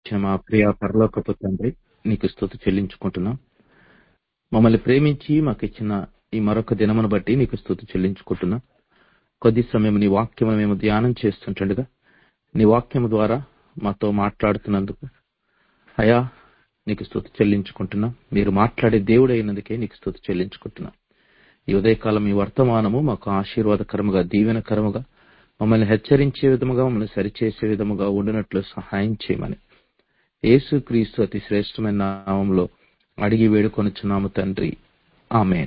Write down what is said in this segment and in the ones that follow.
ఇచ్చిన మా ప్రియ పరలోకపు తండ్రి నీకు స్థుతి చెల్లించుకుంటున్నాం మమ్మల్ని ప్రేమించి మాకు ఇచ్చిన ఈ మరొక దినమును బట్టి నీకు స్థుతి చెల్లించుకుంటున్నాం కొద్ది సమయం నీ వాక్యము మేము ధ్యానం చేస్తుంటుండగా నీ వాక్యము ద్వారా మాతో మాట్లాడుతున్నందుకు అయా నీకు స్థుతి చెల్లించుకుంటున్నాం మీరు మాట్లాడే దేవుడు అయినందుకే నీకు స్థుతి చెల్లించుకుంటున్నాం ఈ ఉదయకాలం ఈ వర్తమానము మాకు ఆశీర్వాదకరముగా దీవెనకరముగా మమ్మల్ని హెచ్చరించే విధముగా మమ్మల్ని సరిచేసే విధముగా ఉండినట్లు సహాయం చేయమని యేసు క్రీస్తు అతి శ్రేష్టమైన నామంలో అడిగి వేడుకొనుచున్నాము తండ్రి ఆమెన్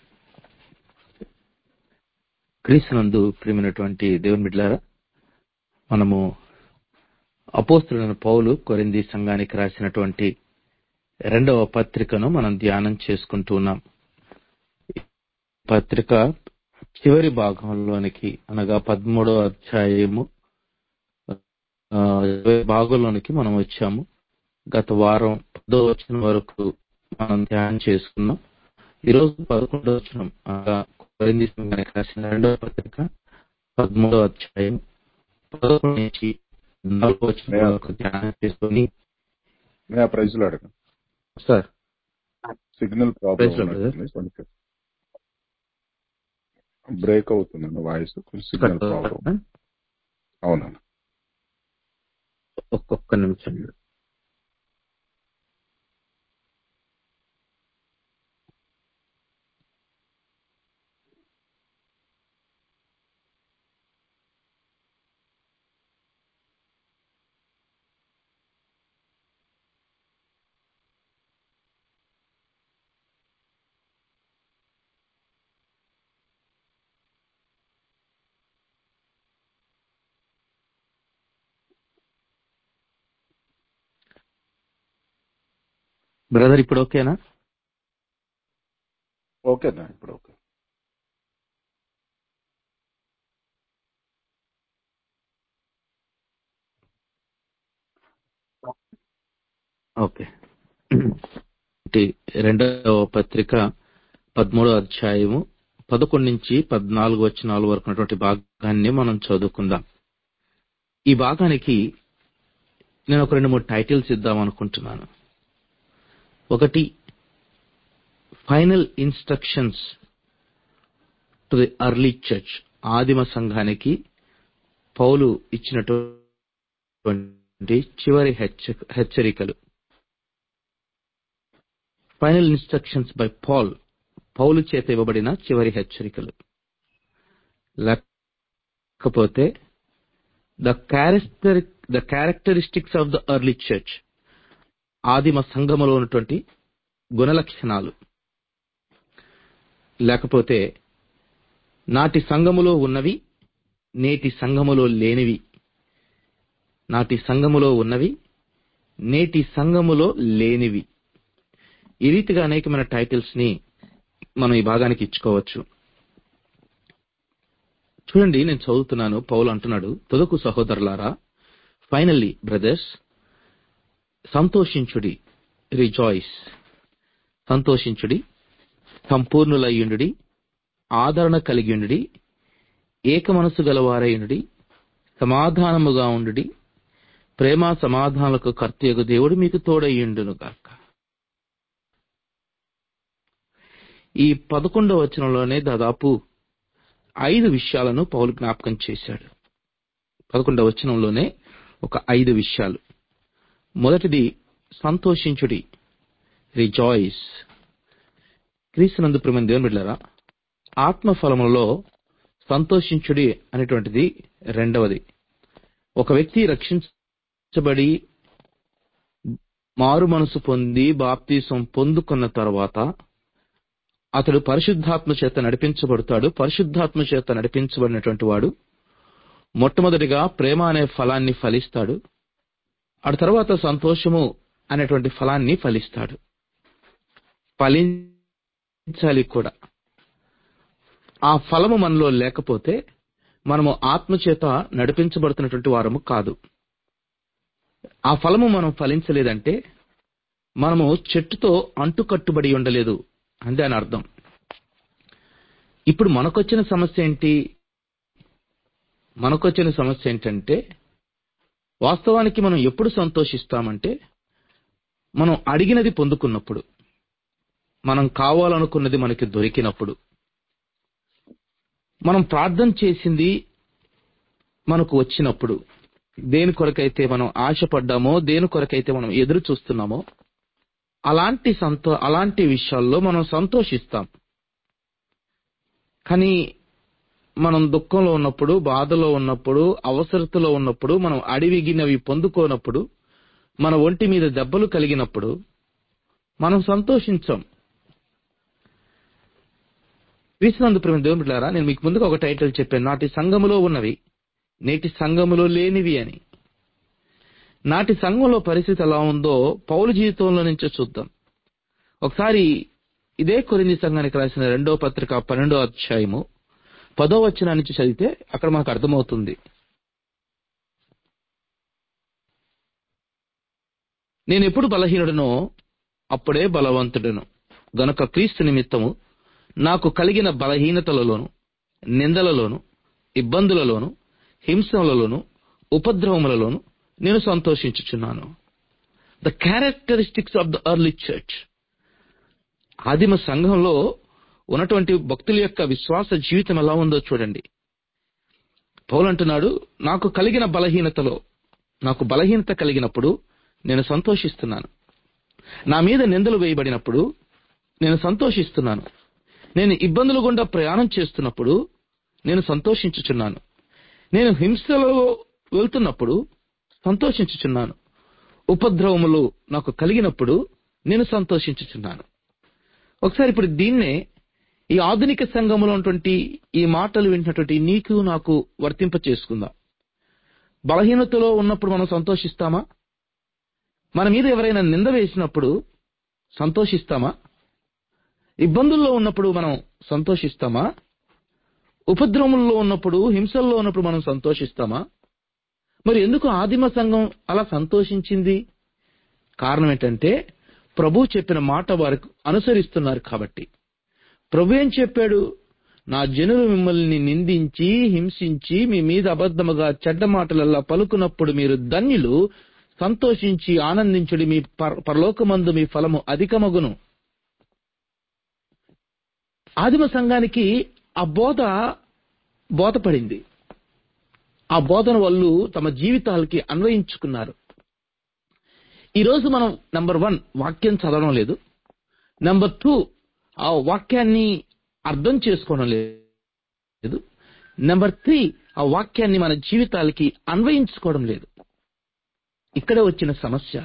క్రీస్తునందు ప్రియమైనటువంటి దేవుని బిడ్లారా మనము అపోస్తులైన పౌలు కొరింది సంఘానికి రాసినటువంటి రెండవ పత్రికను మనం ధ్యానం చేసుకుంటూ ఉన్నాం పత్రిక చివరి భాగంలోనికి అనగా పదమూడవ అధ్యాయము భాగంలోనికి మనం వచ్చాము గత వారం పదో వచ్చిన వరకు మనం ధ్యానం చేసుకున్నాం ఈరోజు పదకొండవ వచ్చిన అనగా కొరింది సంఘానికి రాసిన రెండవ పత్రిక పదమూడవ అధ్యాయం పదకొండు నుంచి నాలుగో వచ్చిన వరకు ధ్యానం చేసుకుని ప్రైజ్లో అడగ sir signal problem Praise Lord, ఉన్నట్టుంది కొంచెం బ్రేక్ అవుతుందండి వాయిస్ కొంచెం సిగ్నల్ ప్రాబ్లం అవునండి ఒక్కొక్క నిమిషం బ్రదర్ ఇప్పుడు ఓకేనా ఓకేనా ఇప్పుడు ఓకే ఓకే ఇది రెండవ పత్రిక పదమూడో అధ్యాయము పదకొండు నుంచి పద్నాలుగు వచ్చినాలు వరకు ఉన్నటువంటి భాగాన్ని మనం చదువుకుందాం ఈ భాగానికి నేను ఒక రెండు మూడు టైటిల్స్ ఇద్దాం అనుకుంటున్నాను ఒకటి final instructions to the early church ఆదిమ సంఘానికి పౌలు ఇచ్చినటువంటి చివరి హెచ్చ- హెచ్చరికలు final instructions by Paul Paulu చేత ఇవ్వబడిన చివరి హెచ్చరికలు లేకపోతే the character the characteristics of the early church ఆదిమ సంఘములో ఉన్నటువంటి గుణలక్షణాలు లేకపోతే నాటి సంఘములో ఉన్నవి నేటి సంఘములో లేనివి నాటి సంఘములో ఉన్నవి నేటి సంఘములో లేనివి ఈ రీతిగా అనేకమైన టైటిల్స్ ని మనం ఈ భాగానికి ఇచ్చుకోవచ్చు చూడండి నేను చదువుతున్నాను పౌలు అంటున్నాడు తొదకు సహోదరులారా ఫైనల్లీ బ్రదర్స్ సంతోషించుడి రిజాయిస్ సంతోషించుడి సంపూర్ణులయ్యుండుడి ఆదరణ కలిగియుండుడి ఏక మనసు గలవారయుండుడి సమాధానముగా ఉండుడి ప్రేమ సమాధానాలకు కర్తయగు దేవుడు మీకు తోడయ్యుండును గాక ఈ పదకొండవ వచనంలోనే దాదాపు ఐదు విషయాలను పౌలు జ్ఞాపకం చేశాడు పదకొండవ వచనంలోనే ఒక ఐదు విషయాలు మొదటిది సంతోషించుడి రిజాయిస్ క్రీస్తునందు ప్రేమ దేవుని బిడ్డారా ఆత్మఫలములలో సంతోషించుడి అనేటువంటిది రెండవది ఒక వ్యక్తి రక్షించబడి మారు మనసు పొంది బాప్తీసం పొందుకున్న తర్వాత అతడు పరిశుద్ధాత్మ చేత నడిపించబడతాడు పరిశుద్ధాత్మ చేత నడిపించబడినటువంటి వాడు మొట్టమొదటిగా ప్రేమ అనే ఫలాన్ని ఫలిస్తాడు ఆ తర్వాత సంతోషము అనేటువంటి ఫలాన్ని ఫలిస్తాడు ఫలించాలి కూడా ఆ ఫలము మనలో లేకపోతే మనము ఆత్మచేత నడిపించబడుతున్నటువంటి వారము కాదు ఆ ఫలము మనం ఫలించలేదంటే మనము చెట్టుతో అంటుకట్టుబడి ఉండలేదు అంతే అని అర్థం ఇప్పుడు మనకొచ్చిన సమస్య ఏంటి మనకొచ్చిన సమస్య ఏంటంటే వాస్తవానికి మనం ఎప్పుడు సంతోషిస్తామంటే మనం అడిగినది పొందుకున్నప్పుడు మనం కావాలనుకున్నది మనకి దొరికినప్పుడు మనం ప్రార్థన చేసింది మనకు వచ్చినప్పుడు దేని కొరకైతే మనం ఆశపడ్డామో దేని కొరకైతే మనం ఎదురు చూస్తున్నామో అలాంటి సంతో అలాంటి విషయాల్లో మనం సంతోషిస్తాం కానీ మనం దుఃఖంలో ఉన్నప్పుడు బాధలో ఉన్నప్పుడు అవసరతలో ఉన్నప్పుడు మనం అడివిగినవి పొందుకోనప్పుడు మన ఒంటి మీద దెబ్బలు కలిగినప్పుడు మనం సంతోషించాం విశ్వనందు ప్రేమ దేవుని బిడ్డలారా నేను మీకు ముందుగా ఒక టైటిల్ చెప్పాను నాటి సంఘములో ఉన్నవి నేటి సంఘములో లేనివి అని నాటి సంఘంలో పరిస్థితి ఎలా ఉందో పౌలు జీవితంలో నుంచే చూద్దాం ఒకసారి ఇదే కొరింది సంఘానికి రాసిన రెండో పత్రిక పన్నెండో అధ్యాయము పదో వచ్చిన నుంచి చదివితే అక్కడ మనకు అర్థమవుతుంది నేను ఎప్పుడు బలహీనుడనో అప్పుడే బలవంతుడను గనుక క్రీస్తు నిమిత్తము నాకు కలిగిన బలహీనతలలోను నిందలలోను ఇబ్బందులలోను హింసలలోను ఉపద్రవములలోను నేను సంతోషించుచున్నాను the characteristics of the early church ఆదిమ సంఘంలో ఉన్నటువంటి భక్తుల యొక్క విశ్వాస జీవితం ఎలా ఉందో చూడండి పౌలు అంటున్నాడు నాకు కలిగిన బలహీనతలో నాకు బలహీనత కలిగినప్పుడు నేను సంతోషిస్తున్నాను నా మీద నిందలు వేయబడినప్పుడు నేను సంతోషిస్తున్నాను నేను ఇబ్బందులు గుండా ప్రయాణం చేస్తున్నప్పుడు నేను సంతోషించుచున్నాను నేను హింసలో వెళ్తున్నప్పుడు సంతోషించుచున్నాను ఉపద్రవములు నాకు కలిగినప్పుడు నేను సంతోషించుచున్నాను ఒకసారి ఇప్పుడు దీన్నే ఈ ఆధునిక సంఘంలో ఉన్నటువంటి ఈ మాటలు వింటున్నటువంటి నీకు నాకు వర్తింప చేసుకుందాం బలహీనతలో ఉన్నప్పుడు మనం సంతోషిస్తామా మన మీద ఎవరైనా నింద వేసినప్పుడు సంతోషిస్తామా ఇబ్బందుల్లో ఉన్నప్పుడు మనం సంతోషిస్తామా ఉపద్రవముల్లో ఉన్నప్పుడు హింసల్లో ఉన్నప్పుడు మనం సంతోషిస్తామా మరి ఎందుకు ఆదిమ సంఘం అలా సంతోషించింది కారణం ఏంటంటే ప్రభు చెప్పిన మాట వారికి అనుసరిస్తున్నారు కాబట్టి ప్రభు ఏం చెప్పాడు నా జనులు మిమ్మల్ని నిందించి హింసించి మీ మీద అబద్ధముగా చెడ్డ మాటలల్లా పలుకున్నప్పుడు మీరు ధన్యులు సంతోషించి ఆనందించుడి మీ పర- పరలోకమందు మీ ఫలము అధికమగును ఆదిమ సంఘానికి ఆ బోధ బోధపడింది ఆ బోధన వాళ్ళు తమ జీవితాలకి అన్వయించుకున్నారు ఈరోజు మనం నంబర్ వన్ వాక్యం చదవడం లేదు నంబర్ టూ ఆ వాక్యాన్ని అర్థం చేసుకోవడం లేదు నెంబర్ త్రీ ఆ వాక్యాన్ని మన జీవితాలకి అన్వయించుకోవడం లేదు ఇక్కడే వచ్చిన సమస్య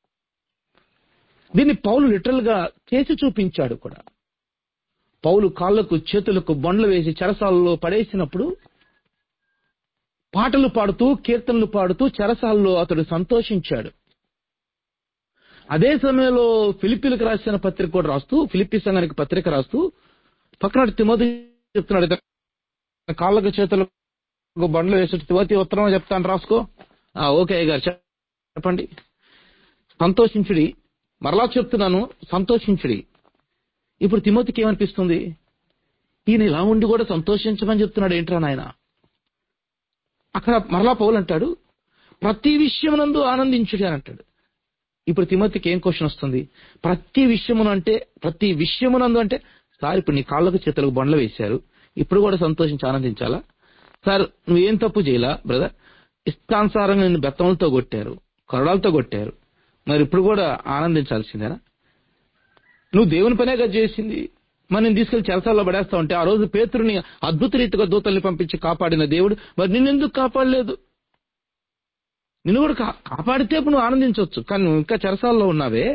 దీన్ని పౌలు లిటరల్ గా చేసి చూపించాడు కూడా పౌలు కాళ్లకు చేతులకు బండ్లు వేసి చెరసాలలో పడేసినప్పుడు పాటలు పాడుతూ కీర్తనలు పాడుతూ చెరసాలలో అతడు సంతోషించాడు అదే సమయంలో ఫిలిపిలకు రాసిన పత్రిక కూడా రాస్తూ ఫిలిప్పి సంఘానికి పత్రిక రాస్తూ పక్కన తిమోతి చెప్తున్నాడు "ఇతని కాళ్ళకు చేతులకు బండ్లు వేసి తిమోతి ఉత్తరం చెప్తాను రాసుకో "ఆ, ఓకే అయ్య గారు చెప్పండి సంతోషించుడి మరలా చెప్తున్నాను సంతోషించుడి ఇప్పుడు తిమోతికి ఏమనిపిస్తుంది ఈయన ఇలా ఉండి కూడా సంతోషించమని చెప్తున్నాడు ఏంట్రా నాయన అక్కడ మరలా పౌలు అంటాడు ప్రతి విషయమునందు ఆనందించుడి అని అంటాడు ఇప్పుడు తిమోతికి ఏం క్వశ్చన్ వస్తుంది ప్రతి విషయమును అంటే ప్రతి విషయమునందు అంటే సార్ ఇప్పుడు నీ కాళ్ళకు చేతులకు బండ్లు వేశారు ఇప్పుడు కూడా సంతోషించి ఆనందించాలా సార్ నువ్వేం తప్పు చేయలా బ్రదర్ ఇష్టానుసారంగా నిన్ను బెత్తములతో కొట్టారు కొరడాలతో కొట్టారు మరి ఇప్పుడు కూడా ఆనందించాల్సిందేనా నువ్వు దేవుని పనే కదా చేసింది మరి నేను తీసుకెళ్లి చెరసాల్లో పడేస్తా ఉంటే ఆ రోజు పేతురుని అద్భుత రీతిగా దూతల్ని పంపించి కాపాడిన దేవుడు మరి నిన్నెందుకు కాపాడలేదు నిన్ను కూడా కా- కాపాడితే ఇప్పుడు నువ్వు ఆనందించవచ్చు కానీ నువ్వు ఇంకా చెరసాల్లో ఉన్నావే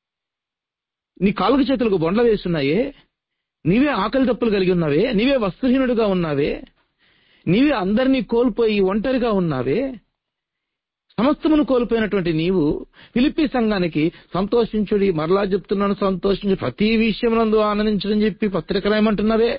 నీ కాలుగు చేతులకు బొండ్ల వేస్తున్నాయే నీవే ఆకలి తప్పులు కలిగి ఉన్నావే నీవే వస్త్రహీనుడిగా ఉన్నావే నీవే అందరినీ కోల్పోయి ఒంటరిగా ఉన్నావే సమస్తమును కోల్పోయినటువంటి నీవు ఫిలిప్పి సంఘానికి సంతోషించుడి మరలా చెప్తున్నాను సంతోషించు ప్రతి విషయమునందు ఆనందించడని చెప్పి పత్రిక రాయమంటున్నావే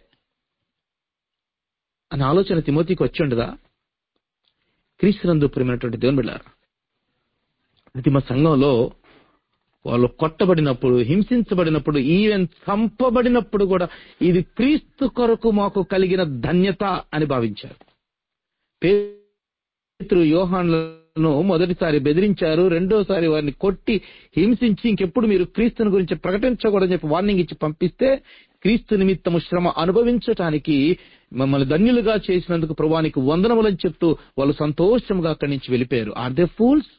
అని ఆలోచన తిమోతికి వచ్చి ఉండదా క్రీస్తునందు ప్రేమైనటువంటి దేవుని బిడ్డారా అది మా సంఘంలో వాళ్ళు కొట్టబడినప్పుడు హింసించబడినప్పుడు ఈవెన్ చంపబడినప్పుడు కూడా ఇది క్రీస్తు కొరకు మాకు కలిగిన ధన్యత అని భావించారు పేతురు యోహాన్ల ను మొదటిసారి బెదిరించారు రెండోసారి వారిని కొట్టి హింసించి ఇంకెప్పుడు మీరు క్రీస్తుని గురించి ప్రకటించకూడదని చెప్పి వార్నింగ్ ఇచ్చి పంపిస్తే క్రీస్తు నిమిత్తము శ్రమ అనుభవించటానికి మమ్మల్ని ధన్యులుగా చేసినందుకు ప్రభానికి వందనములని చెప్తూ వాళ్ళు సంతోషంగా అక్కడి నుంచి వెళ్ళిపోయారు ఆర్ దే ఫూల్స్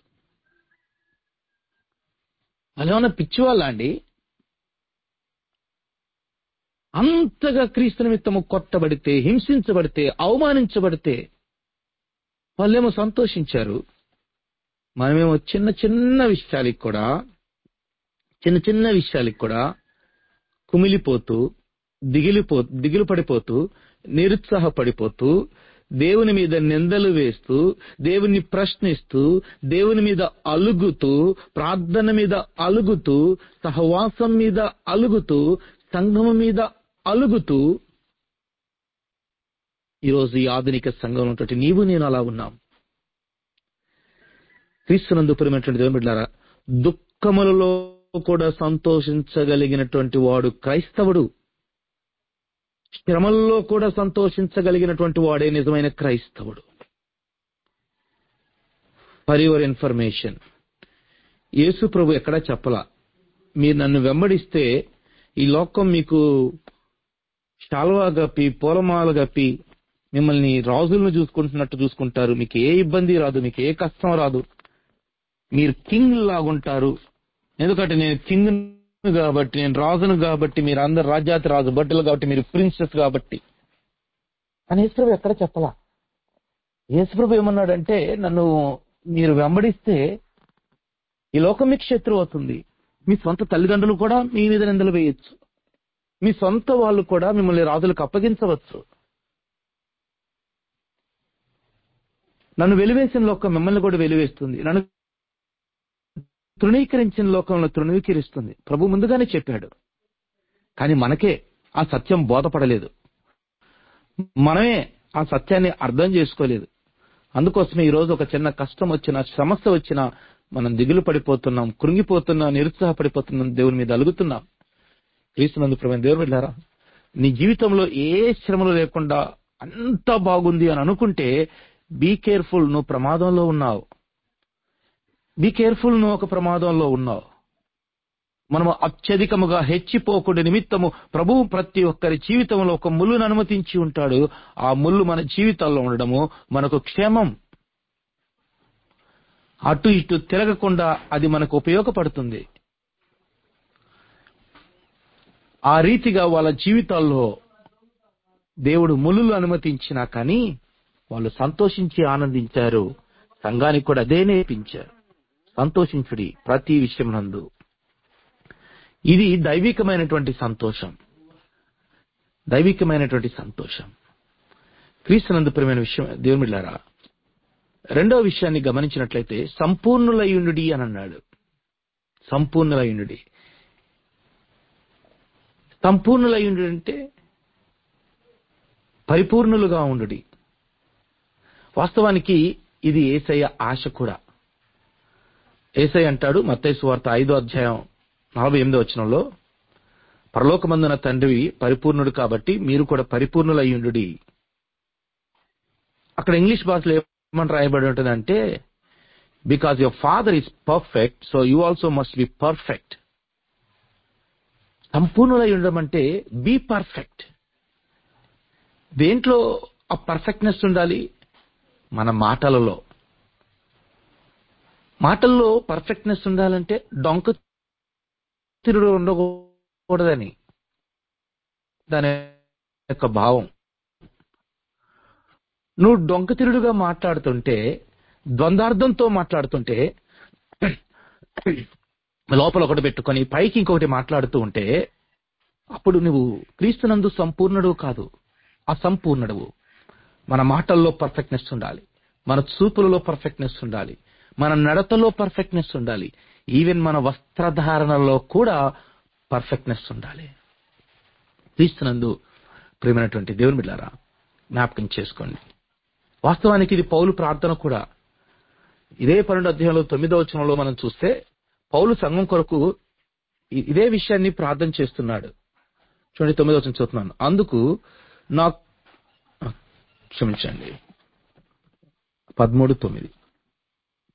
వాళ్ళు ఏమన్నా పిచ్చివాళ్ళ అండి అంతగా క్రీస్తు నిమిత్తము కొట్టబడితే హింసించబడితే అవమానించబడితే వాళ్ళేమో సంతోషించారు మనమేమో చిన్న చిన్న విషయాలకి కూడా చిన్న చిన్న విషయాలకి కూడా కుమిలిపోతూ దిగిలిపో దిగులు పడిపోతూ నిరుత్సాహపడిపోతూ దేవుని మీద నిందలు వేస్తూ దేవుని ప్రశ్నిస్తూ దేవుని మీద అలుగుతూ ప్రార్థన మీద అలుగుతూ సహవాసం మీద అలుగుతూ సంఘం మీద అలుగుతూ ఈరోజు ఈ ఆధునిక సంఘంలో ఉన్నటువంటి నీవు నేను అలా ఉన్నాం క్రీస్తునందు ప్రియమైనటువంటి దేవుని బిడ్డారా దుఃఖములలో కూడా సంతోషించగలిగినటువంటి వాడు క్రైస్తవుడు శ్రమల్లో కూడా సంతోషించగలిగినటువంటి వాడే నిజమైన క్రైస్తవుడు ఫర్ యువర్ ఇన్ఫర్మేషన్ యేసు ప్రభు ఎక్కడా చెప్పలా మీరు నన్ను వెంబడిస్తే ఈ లోకం మీకు శాల్వా గప్పి పూలమాల గప్పి మిమ్మల్ని రాజులను చూసుకుంటున్నట్టు చూసుకుంటారు మీకు ఏ ఇబ్బంది రాదు మీకు ఏ కష్టం రాదు మీరు కింగ్ లాగుంటారు ఎందుకంటే నేను కింగ్ కాబట్టి నేను రాజును కాబట్టి మీరు అందరు రాజ్యాతి రాజు బట్టలు కాబట్టి మీరు ప్రిన్సెస్ కాబట్టి అని యేసుప్రభు ఎక్కడ చెప్పలా యేసుప్రభు ఏమన్నాడంటే నన్ను మీరు వెంబడిస్తే ఈ లోకం మీకు శత్రువు అవుతుంది మీ సొంత తల్లిదండ్రులు కూడా మీ మీద నిందలు వేయొచ్చు మీ సొంత వాళ్ళు కూడా మిమ్మల్ని రాజులకు అప్పగించవచ్చు నన్ను వెలివేసిన లోకం మిమ్మల్ని కూడా వెలివేస్తుంది నన్ను తృణీకరించిన లోకంలో తృణీకరిస్తుంది ప్రభు ముందుగానే చెప్పాడు కానీ మనకే ఆ సత్యం బోధపడలేదు మనమే ఆ సత్యాన్ని అర్థం చేసుకోలేదు అందుకోసమే ఈ రోజు ఒక చిన్న కష్టం వచ్చినా సమస్య వచ్చినా మనం దిగులు పడిపోతున్నాం కృంగిపోతున్నాం నిరుత్సాహపడిపోతున్నాం దేవుని మీద అలుగుతున్నాం క్రీస్తునందు ప్రభు దేవుడు వెళ్ళారా నీ జీవితంలో ఏ శ్రమలు లేకుండా అంతా బాగుంది అని అనుకుంటే బీ కేర్ఫుల్ నువ్వు ప్రమాదంలో ఉన్నావు బీ కేర్ఫుల్ నువ్వు ఒక ప్రమాదంలో ఉన్నావు మనము అత్యధికముగా హెచ్చిపోకుండా నిమిత్తము ప్రభువు ప్రతి ఒక్కరి జీవితంలో ఒక ముళ్ళును అనుమతించి ఉంటాడు ఆ ముళ్ళు మన జీవితాల్లో ఉండడము మనకు క్షేమం అటు ఇటు తిరగకుండా అది మనకు ఉపయోగపడుతుంది ఆ రీతిగా వాళ్ళ జీవితాల్లో దేవుడు ములులు అనుమతించినా కానీ వాళ్ళు సంతోషించి ఆనందించారు సంఘానికి కూడా అదే నేర్పించారు సంతోషించుడి ప్రతి విషయం నందు ఇది దైవికమైనటువంటి సంతోషం దైవికమైనటువంటి సంతోషం క్రీస్తునందు ప్రియమైన విషయం దేవుని బిడ్డారా రెండవ విషయాన్ని గమనించినట్లయితే సంపూర్ణులయుండుడి అని అన్నాడు సంపూర్ణులయుండుడి సంపూర్ణులయుండు అంటే పరిపూర్ణులుగా ఉండుడి వాస్తవానికి ఇది ఏసయ్య ఆశ కూడా ఏసయ్య అంటాడు మత్తైసు వార్త ఐదో అధ్యాయం నలభై ఎనిమిదో వచనంలో పరలోకమందున తండ్రి పరిపూర్ణుడు కాబట్టి మీరు కూడా పరిపూర్ణులయ్యుండు అక్కడ ఇంగ్లీష్ భాషలో ఏమని రాయబడి ఉంటుందంటే because your father is perfect so you also must be perfect సంపూర్ణులై ఉండడం అంటే బీ పర్ఫెక్ట్ దేంట్లో ఆ పర్ఫెక్ట్నెస్ ఉండాలి మన మాటలలో మాటల్లో పర్ఫెక్ట్నెస్ ఉండాలంటే డొంక తిరుడు ఉండకూడదని దాని యొక్క భావం నువ్వు డొంకతిరుడుగా మాట్లాడుతుంటే ద్వందార్థంతో మాట్లాడుతుంటే లోపల ఒకటి పెట్టుకొని పైకి ఇంకొకటి మాట్లాడుతూ ఉంటే అప్పుడు నువ్వు క్రీస్తునందు సంపూర్ణుడు కాదు అసంపూర్ణుడు మన మాటల్లో పర్ఫెక్ట్నెస్ ఉండాలి మన చూపులలో పర్ఫెక్ట్నెస్ ఉండాలి మన నడతలో పర్ఫెక్ట్నెస్ ఉండాలి ఈవెన్ మన వస్త్రధారణలో కూడా పర్ఫెక్ట్నెస్ ఉండాలి క్రీస్తునందు ప్రియమైనటువంటి దేవుని బిడ్డారా జ్ఞాపకం చేసుకోండి వాస్తవానికి ఇది పౌలు ప్రార్థన కూడా ఇదే పన్నెండు అధ్యాయంలో తొమ్మిదో వచనంలో మనం చూస్తే పౌలు సంఘం కొరకు ఇ- ఇదే విషయాన్ని ప్రార్థన చేస్తున్నాడు చూడండి తొమ్మిదో వచనం చూస్తున్నాను అందుకు నా క్షమించండి పదమూడు తొమ్మిది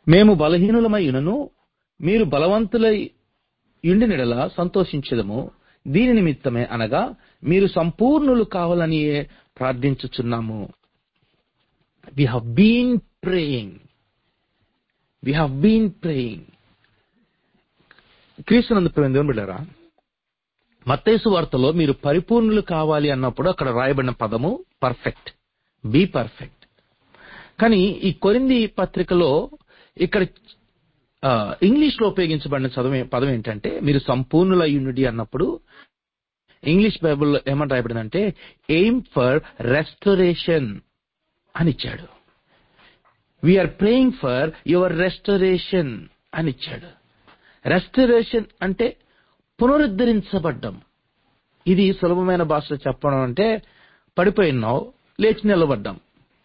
మేము బలహీనులమైనను మీరు బలవంతులై యుండినెడల సంతోషించదము దీని నిమిత్తమే అనగా మీరు సంపూర్ణులు కావాలని ప్రార్థించుచున్నాము we have been praying we have been praying క్రీస్తునందు ప్రేమ దేవుని బిడ్డారా మత్తేసు వార్తలో మీరు పరిపూర్ణులు కావాలి అన్నప్పుడు అక్కడ రాయబడిన పదము పర్ఫెక్ట్ బీ పర్ఫెక్ట్ కానీ ఈ కొరింది పత్రికలో ఇక్కడ ఆ, ఇంగ్లీష్ లో ఉపయోగించబడిన చదువు పదం ఏంటంటే మీరు సంపూర్ణుల యూనిటీ అన్నప్పుడు ఇంగ్లీష్ బైబిల్లో ఏమని రాయబడిందంటే ఎయిమ్ ఫర్ రెస్టరేషన్ అని ఇచ్చాడు we are praying for your restoration అని ఇచ్చాడు రెస్టరేషన్ అంటే పునరుద్ధరించబడ్డం ఇది సులభమైన భాషలో చెప్పడం అంటే పడిపోయినావు లేచి నిలబడ్డాం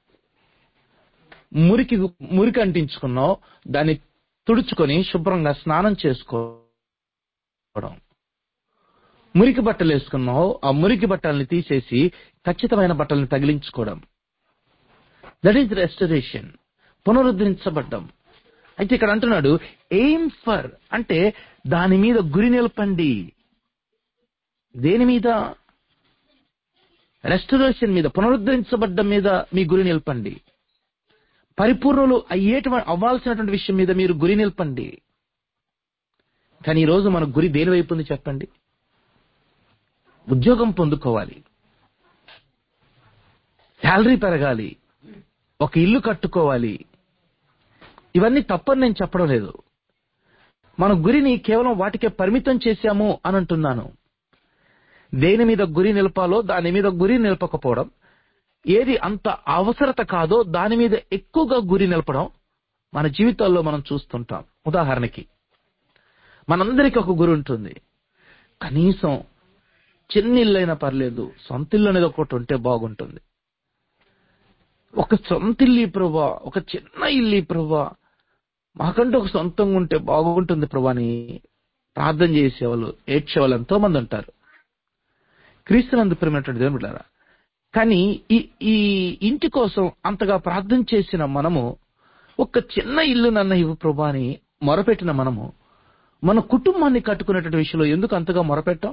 మురికి మురికి అంటించుకున్నావు దాన్ని తుడుచుకొని శుభ్రంగా స్నానం చేసుకోవడం మురికి బట్టలు వేసుకున్నావు ఆ మురికి బట్టల్ని తీసేసి ఖచ్చితమైన బట్టల్ని తగిలించుకోవడం దట్ ఈస్ రెస్టరేషన్ పునరుద్ధరించబడ్డం అయితే ఇక్కడ అంటున్నాడు ఎయిమ్ ఫర్ అంటే దాని మీద గురి నిలపండి దేని మీద రెస్టరేషన్ మీద పునరుద్ధరించబడ్డం మీద మీ గురి నిలపండి పరిపూర్ణులు అయ్యేటువంటి అవ్వాల్సినటువంటి విషయం మీద మీరు గురి నిలపండి కానీ ఈ రోజు మన గురి దేని వైపు ఉంది చెప్పండి ఉద్యోగం పొందుకోవాలి శాలరీ పెరగాలి ఒక ఇల్లు కట్టుకోవాలి ఇవన్నీ తప్పని నేను చెప్పడం లేదు మన గురిని కేవలం వాటికే పరిమితం చేశాము అని అంటున్నాను దేని మీద గురి నిలపాలో దాని మీద గురి నిలపకపోవడం ఏది అంత అవసరత కాదో దాని మీద ఎక్కువగా గురి నిలపడం మన జీవితాల్లో మనం చూస్తుంటాం ఉదాహరణకి మనందరికీ ఒక గురి ఉంటుంది కనీసం చిన్న ఇల్లు అయినా పర్లేదు సొంత ఇల్లు అనేది ఒకటి ఉంటే బాగుంటుంది ఒక సొంత ఇల్లు ప్రభా ఒక చిన్న ఇల్లు ప్రభా మాకంటూ ఒక సొంతంగా ఉంటే బాగుంటుంది ప్రభా అని ప్రార్థన చేసేవాళ్ళు ఏడ్చేవాళ్ళు ఎంతో మంది ఉంటారు క్రీస్తునందు ప్రేమైనటువంటి దేవుని బిడ్డారా కానీ ఈ ఈ ఇంటి కోసం అంతగా ప్రార్థన చేసిన మనము ఒక చిన్న ఇల్లు నన్న ఇవ్వు ప్రభా అని మొరపెట్టిన మనము మన కుటుంబాన్ని కట్టుకునేటువంటి విషయంలో ఎందుకు అంతగా మొరపెట్టాం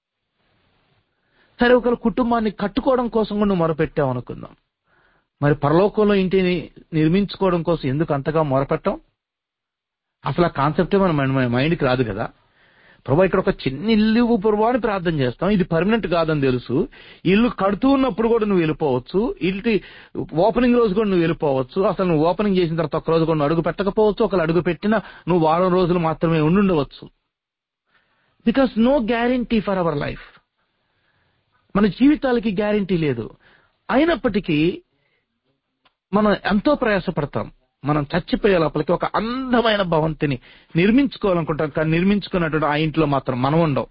సరే ఒకవేళ కుటుంబాన్ని కట్టుకోవడం కోసం కూడా నువ్వు మొరపెట్టావు అనుకుందాం మరి పరలోకంలో ఇంటిని నిర్మించుకోవడం కోసం ఎందుకు అంతగా మొరపెట్టాం అసలు ఆ కాన్సెప్టే మన మన మైండ్కి రాదు కదా ప్రభా ఇక్కడ ఒక చిన్న ఇల్లు ఇవ్వు ప్రభా అని ప్రార్థన చేస్తాం ఇది పర్మనెంట్ కాదని తెలుసు ఇల్లు కడుతూ ఉన్నప్పుడు కూడా నువ్వు వెళ్ళిపోవచ్చు ఇంటి ఓపెనింగ్ రోజు కూడా నువ్వు వెళ్ళిపోవచ్చు అసలు నువ్వు ఓపెనింగ్ చేసిన తర్వాత ఒక రోజు కూడా నువ్వు అడుగు పెట్టకపోవచ్చు ఒకళ్ళు అడుగు పెట్టినా నువ్వు వారం రోజులు మాత్రమే ఉండుండవచ్చు because no guarantee for our life మన జీవితాలకి గ్యారంటీ లేదు అయినప్పటికీ మనం ఎంతో ప్రయాసపడతాం మనం చచ్చిపోయే లోపలికి ఒక అందమైన భవంతిని నిర్మించుకోవాలనుకుంటాం కానీ నిర్మించుకున్నటువంటి ఆ ఇంట్లో మాత్రం మనం ఉండం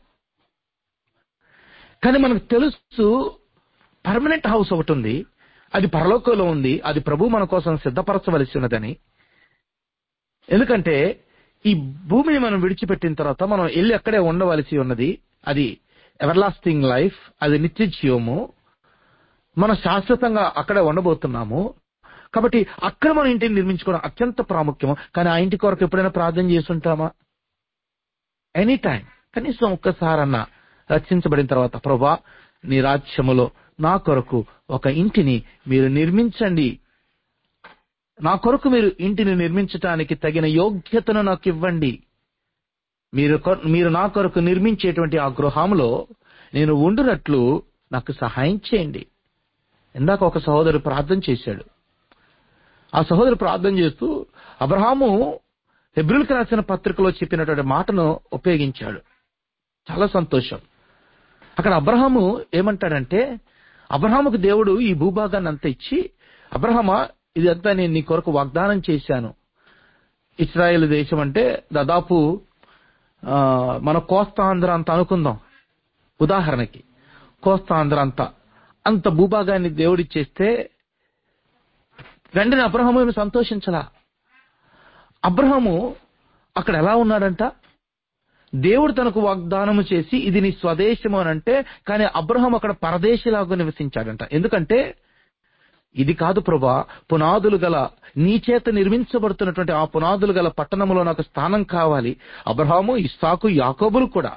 కానీ మనకు తెలుసు పర్మనెంట్ హౌస్ ఒకటి ఉంది అది పరలోకంలో ఉంది అది ప్రభు మన కోసం సిద్ధపరచవలసి ఉన్నదని ఎందుకంటే ఈ భూమిని మనం విడిచిపెట్టిన తర్వాత మనం వెళ్ళి అక్కడే ఉండవలసి ఉన్నది అది ఎవర్ లైఫ్ అది నిత్య జీవము మనం శాశ్వతంగా అక్కడే ఉండబోతున్నాము కాబట్టి అక్కడ మన ఇంటిని నిర్మించుకోవడం అత్యంత ప్రాముఖ్యము కానీ ఆ ఇంటి కొరకు ఎప్పుడైనా ప్రార్థన చేస్తుంటామా ఎనీ టైం కనీసం ఒక్కసారన్నా రక్షించబడిన తర్వాత ప్రభా నీ రాజ్యములో నా కొరకు ఒక ఇంటిని మీరు నిర్మించండి నా కొరకు మీరు ఇంటిని నిర్మించటానికి తగిన యోగ్యతను నాకు ఇవ్వండి మీరు కొ- మీరు నా కొరకు నిర్మించేటువంటి ఆ గృహంలో నేను ఉండునట్లు నాకు సహాయం చేయండి ఇందాక ఒక సహోదరుడు ప్రార్థన చేశాడు ఆ సహోదరు ప్రార్థన చేస్తూ అబ్రహాము హెబ్రిల్కి రాసిన పత్రికలో చెప్పినటువంటి మాటను ఉపయోగించాడు చాలా సంతోషం అక్కడ అబ్రహాము ఏమంటాడంటే అబ్రహాముకు దేవుడు ఈ భూభాగాన్ని అంతా ఇచ్చి అబ్రహమా ఇదంతా నేను నీ కొరకు వాగ్దానం చేశాను ఇస్రాయేల్ దేశం అంటే దాదాపు ఆ, మన కోస్తాంధ్ర అంత అనుకుందాం ఉదాహరణకి కోస్తాంధ్ర అంతా అంత భూభాగాన్ని దేవుడిచ్చేస్తే వెంటనే అబ్రహము ఏమి సంతోషించలా అబ్రహము అక్కడ ఎలా ఉన్నాడంట దేవుడు తనకు వాగ్దానము చేసి ఇది నీ స్వదేశము అని అంటే కానీ అబ్రహం అక్కడ పరదేశిలాగా నివసించాడంట ఎందుకంటే ఇది కాదు ప్రభా పునాదులు గల నీ చేత నిర్మించబడుతున్నటువంటి ఆ పునాదులు గల పట్టణంలో నాకు స్థానం కావాలి అబ్రహాము ఇస్సాకు యాకోబులు కూడా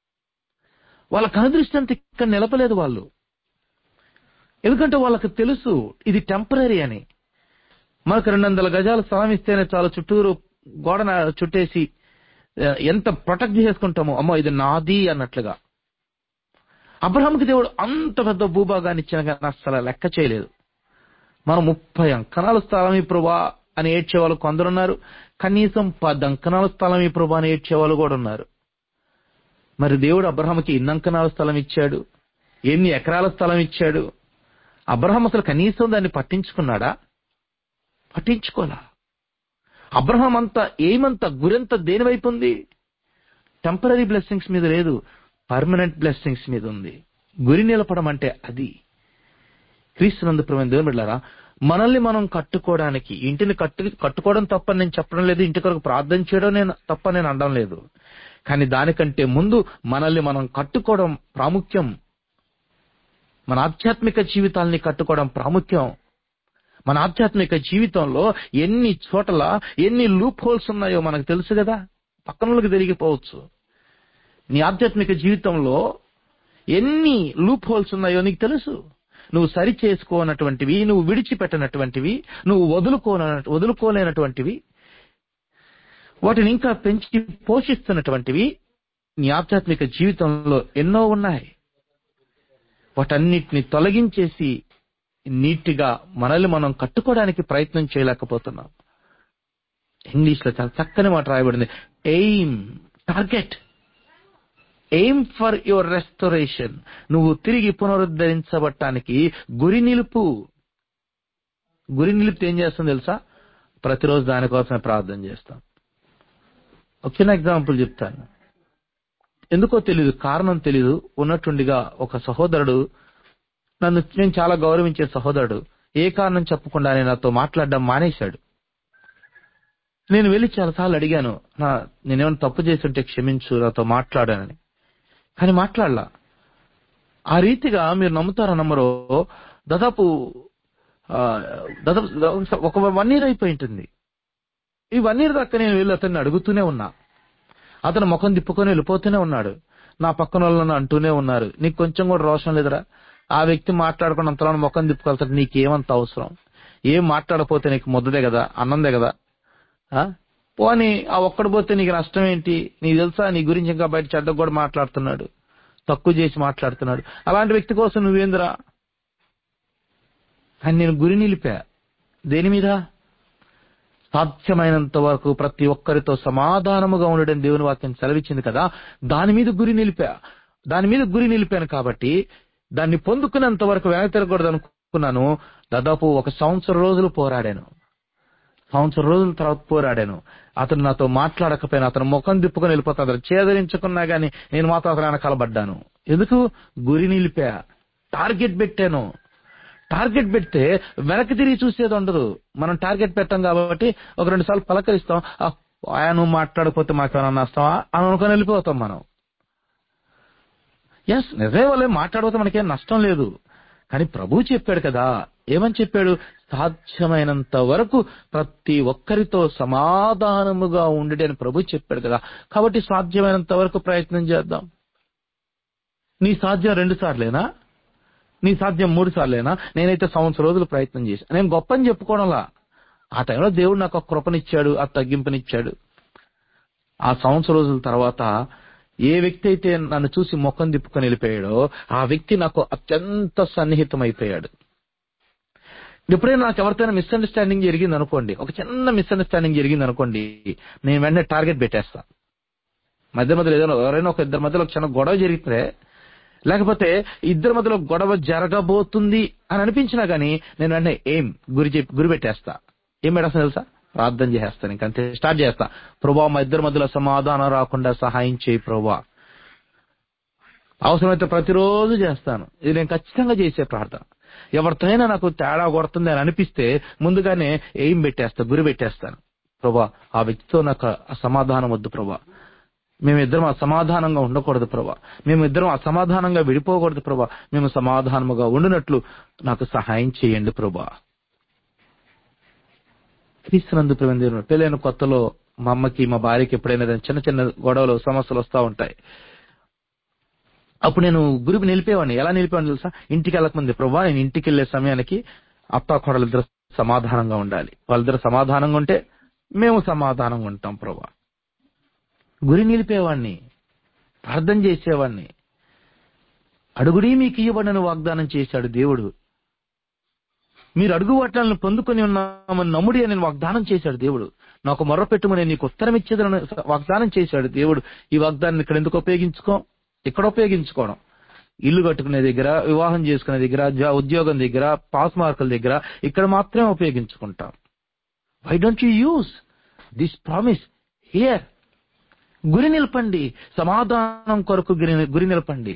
వాళ్ళ కనుదృష్టి అంత ఇక్కడ నిలపలేదు వాళ్ళు ఎందుకంటే వాళ్ళకి తెలుసు ఇది టెంపరీ అని మనకు రెండు వందల గజాల స్థలం ఇస్తేనే చాలా చుట్టూరు గోడన చుట్టేసి ఆ, ఎంత ప్రొటెక్ట్ చేసుకుంటామో అమ్మో ఇది నాది అన్నట్లుగా అబ్రహాంకి దేవుడు అంత పెద్ద భూభాగాన్ని ఇచ్చిన కానీ అసలు లెక్క చేయలేదు మనం ముప్పై అంకణాల స్థలం ఈ ప్రభా అని ఏడ్చేవాళ్ళు కొందరున్నారు కనీసం పది అంకణాల స్థలం ఈ ప్రభా అని ఏడ్చేవాళ్ళు కూడా ఉన్నారు మరి దేవుడు అబ్రహాంకి ఎన్ని అంకణాల స్థలం ఇచ్చాడు ఎన్ని ఎకరాల స్థలం ఇచ్చాడు అబ్రహాం అసలు కనీసం దాన్ని పట్టించుకున్నాడా పట్టించుకోలా అబ్రహాం అంతా ఏమంత గురంత దేని వైపు ఉంది టెంపరీ బ్లెస్సింగ్స్ మీద లేదు పర్మనెంట్ బ్లెస్సింగ్స్ మీద ఉంది గురి నిలపడం అంటే అది క్రీస్తునందు ప్రమైన దేవుని బిడ్డారా మనల్ని మనం కట్టుకోవడానికి ఇంటిని కట్టు కట్టుకోవడం తప్పని నేను చెప్పడం లేదు ఇంటి కొరకు ప్రార్థన చేయడం నేను తప్ప నేను అనడం లేదు కానీ దానికంటే ముందు మనల్ని మనం కట్టుకోవడం ప్రాముఖ్యం మన ఆధ్యాత్మిక జీవితాల్ని కట్టుకోవడం ప్రాముఖ్యం మన ఆధ్యాత్మిక జీవితంలో ఎన్ని చోట్ల ఎన్ని లూప్ హోల్స్ ఉన్నాయో మనకు తెలుసు కదా పక్కన వాళ్ళకి తెలియకపోవచ్చు నీ ఆధ్యాత్మిక జీవితంలో ఎన్ని లూప్ హోల్స్ ఉన్నాయో నీకు తెలుసు నువ్వు సరి చేసుకోనటువంటివి నువ్వు విడిచిపెట్టనటువంటివి నువ్వు వదులుకోన వదులుకోలేనటువంటివి వాటిని ఇంకా పెంచి పోషిస్తున్నటువంటివి నీ ఆధ్యాత్మిక జీవితంలో ఎన్నో ఉన్నాయి వాటన్నిటిని తొలగించేసి నీట్గా మనల్ని మనం కట్టుకోవడానికి ప్రయత్నం చేయలేకపోతున్నాం ఇంగ్లీష్ లో చాలా చక్కని మాట రాయబడింది aim target aim for your restoration నువ్వు తిరిగి పునరుద్ధరించబట్టానికి గురి నిలుపు గురి నిలిపితే ఏం చేస్తుంది తెలుసా ప్రతిరోజు దానికోసమే ప్రార్థన చేస్తాం ఒక చిన్న ఎగ్జాంపుల్ చెప్తాను ఎందుకో తెలీదు కారణం తెలీదు ఉన్నట్టుండిగా ఒక సహోదరుడు నన్ను నేను చాలా గౌరవించే సహోదరుడు ఏ కారణం చెప్పకుండానే నాతో మాట్లాడడం మానేశాడు నేను వెళ్ళి చాలాసార్లు అడిగాను నా నేనేమైనా తప్పు చేస్తుంటే క్షమించు నాతో మాట్లాడానని కానీ మాట్లాడలా ఆ రీతిగా మీరు నమ్ముతారో నమ్మరో దాదాపు ఆ, దాదాపు ఒక వన్ ఇయర్ అయిపోయి ఉంటుంది ఈ వన్ ఇయర్ దాకా నేను వెళ్ళి అతన్ని అడుగుతూనే ఉన్నా అతను ముఖం తిప్పుకొని వెళ్ళిపోతూనే ఉన్నాడు నా పక్కన వాళ్ళని అంటూనే ఉన్నారు నీకు కొంచెం కూడా రోషం లేదురా ఆ వ్యక్తి మాట్లాడుకుని అంతలో ముఖం తిప్పుకెళ్తాడు నీకేమంత అవసరం ఏం మాట్లాడపోతే నీకు ముద్దదే కదా అన్నందే కదా ఆ? పోనీ ఆ ఒక్కడు పోతే నీకు నష్టం ఏంటి నీకు తెలుసా నీ గురించి ఇంకా బయట చెడ్డ కూడా మాట్లాడుతున్నాడు తక్కువ చేసి మాట్లాడుతున్నాడు అలాంటి వ్యక్తి కోసం నువ్వేందిరా అని నేను గురి నిలిపా దేని మీద సాధ్యమైనంత వరకు ప్రతి ఒక్కరితో సమాధానముగా ఉండడం దేవుని వాక్యం సెలవిచ్చింది కదా దాని మీద గురి నిలిపా దాని మీద గురి నిలిపాను కాబట్టి దాన్ని పొందుకునేంత వరకు వెనక తిరగకూడదు అనుకున్నాను దాదాపు ఒక సంవత్సరం రోజులు పోరాడాను సంవత్సరం రోజుల తర్వాత పోరాడాను అతను నాతో మాట్లాడకపోయినా అతను ముఖం తిప్పుకొని వెళ్ళిపోతాడు చేదరించుకున్నా గానీ నేను మాత్రం అతను వెనకాల పడ్డాను ఎందుకు గురి నిలిపా టార్గెట్ పెట్టాను టార్గెట్ పెడితే వెనక్కి తిరిగి చూసేది ఉండదు మనం టార్గెట్ పెట్టాం కాబట్టి ఒక రెండు సార్లు పలకరిస్తాం "ఆ, ఆయన నువ్వు మాట్లాడకపోతే మాకేమైనా నష్టమా అని అనుకొని వెళ్ళిపోతాం మనం ఎస్ నిజమే వాళ్ళే మాట్లాడకపోతే మనకేం నష్టం లేదు కానీ ప్రభు చెప్పాడు కదా ఏమని చెప్పాడు సాధ్యమైనంత వరకు ప్రతి ఒక్కరితో సమాధానముగా ఉండడి అని ప్రభు చెప్పాడు కదా కాబట్టి సాధ్యమైనంత వరకు ప్రయత్నం చేద్దాం నీ సాధ్యం రెండు సార్లేనా నీ సాధ్యం మూడు సార్లేనా నేనైతే సంవత్సరం రోజులు ప్రయత్నం చేశాను నేను గొప్పని చెప్పుకోవడంలా ఆ టైంలో దేవుడు నాకు ఒక కృపనిచ్చాడు ఆ తగ్గింపునిచ్చాడు ఆ సంవత్సరం రోజుల తర్వాత ఏ వ్యక్తి అయితే నన్ను చూసి ముఖం తిప్పుకొని వెళ్ళిపోయాడో ఆ వ్యక్తి నాకు అత్యంత సన్నిహితం అయిపోయాడు ఎప్పుడైనా నాకు ఎవరితోనైనా మిస్అండర్స్టాండింగ్ జరిగింది అనుకోండి ఒక చిన్న మిస్అండర్స్టాండింగ్ జరిగింది అనుకోండి నేను వెంటనే టార్గెట్ పెట్టేస్తా మధ్య మధ్యలో ఏదైనా ఎవరైనా ఒక ఇద్దరి మధ్యలో ఒక చిన్న గొడవ జరిగితే లేకపోతే ఇద్దరి మధ్యలో గొడవ జరగబోతుంది అని అనిపించినా గానీ నేను వెంటనే ఏం గురి చెప్పి గురి పెట్టేస్తా ఏం పెట్టేస్తా తెలుసా ప్రార్థన చేస్తాను ఇంకంతే స్టార్ట్ చేస్తా ప్రభా మా ఇద్దరి మధ్యలో సమాధానం రాకుండా సహాయం చేయి ప్రభా అవసరమైతే ప్రతిరోజు చేస్తాను ఇది నేను ఖచ్చితంగా చేసే ప్రార్థన ఎవరితోనైనా నాకు తేడా కొడుతుంది అని అనిపిస్తే ముందుగానే ఏం పెట్టేస్తా గురి పెట్టేస్తాను ప్రభా ఆ వ్యక్తితో నాకు ఆ సమాధానం వద్దు ప్రభా మేమిద్దరం అసమాధానంగా ఉండకూడదు ప్రభా మేమిద్దరం అసమాధానంగా విడిపోకూడదు ప్రభా మేము సమాధానముగా ఉండినట్లు నాకు సహాయం చేయండి ప్రభా క్రీస్తునందు ప్రేమ పెళ్ళైన కొత్తలో మా అమ్మకి మా భార్యకి ఎప్పుడైనా ఏదైనా చిన్న చిన్న గొడవలు సమస్యలు వస్తూ ఉంటాయి అప్పుడు నేను గురికి నిలిపేవాడిని ఎలా నిలిపేవాడిని తెలుసా ఇంటికి వెళ్ళకముందు ప్రభా నేను ఇంటికి వెళ్ళే సమయానికి అత్త కోడలిద్దరు సమాధానంగా ఉండాలి వాళ్ళిద్దరు సమాధానంగా ఉంటే మేము సమాధానంగా ఉంటాం ప్రభా గురి నిలిపేవాడిని ప్రార్థన చేసేవాడిని అడుగుడి మీకు ఇవ్వబడిన వాగ్దానం చేశాడు దేవుడు మీరు అడుగు వాటాలను పొందుకొని ఉన్నామని నమ్ముడి అని వాగ్దానం చేశాడు దేవుడు నాకు మొర్ర పెట్టుమని నీకు ఉత్తరం ఇచ్చేదని వాగ్దానం చేశాడు దేవుడు ఈ వాగ్దానం ఇక్కడ ఎందుకు ఉపయోగించుకో ఇక్కడ ఉపయోగించుకోవడం ఇల్లు కట్టుకునే దగ్గర వివాహం చేసుకునే దగ్గర జా- ఉద్యోగం దగ్గర పాస్ మార్కుల దగ్గర ఇక్కడ మాత్రమే ఉపయోగించుకుంటాం why don't you use this promise here గురి నిలపండి సమాధానం కొరకు గురి గురి నిలపండి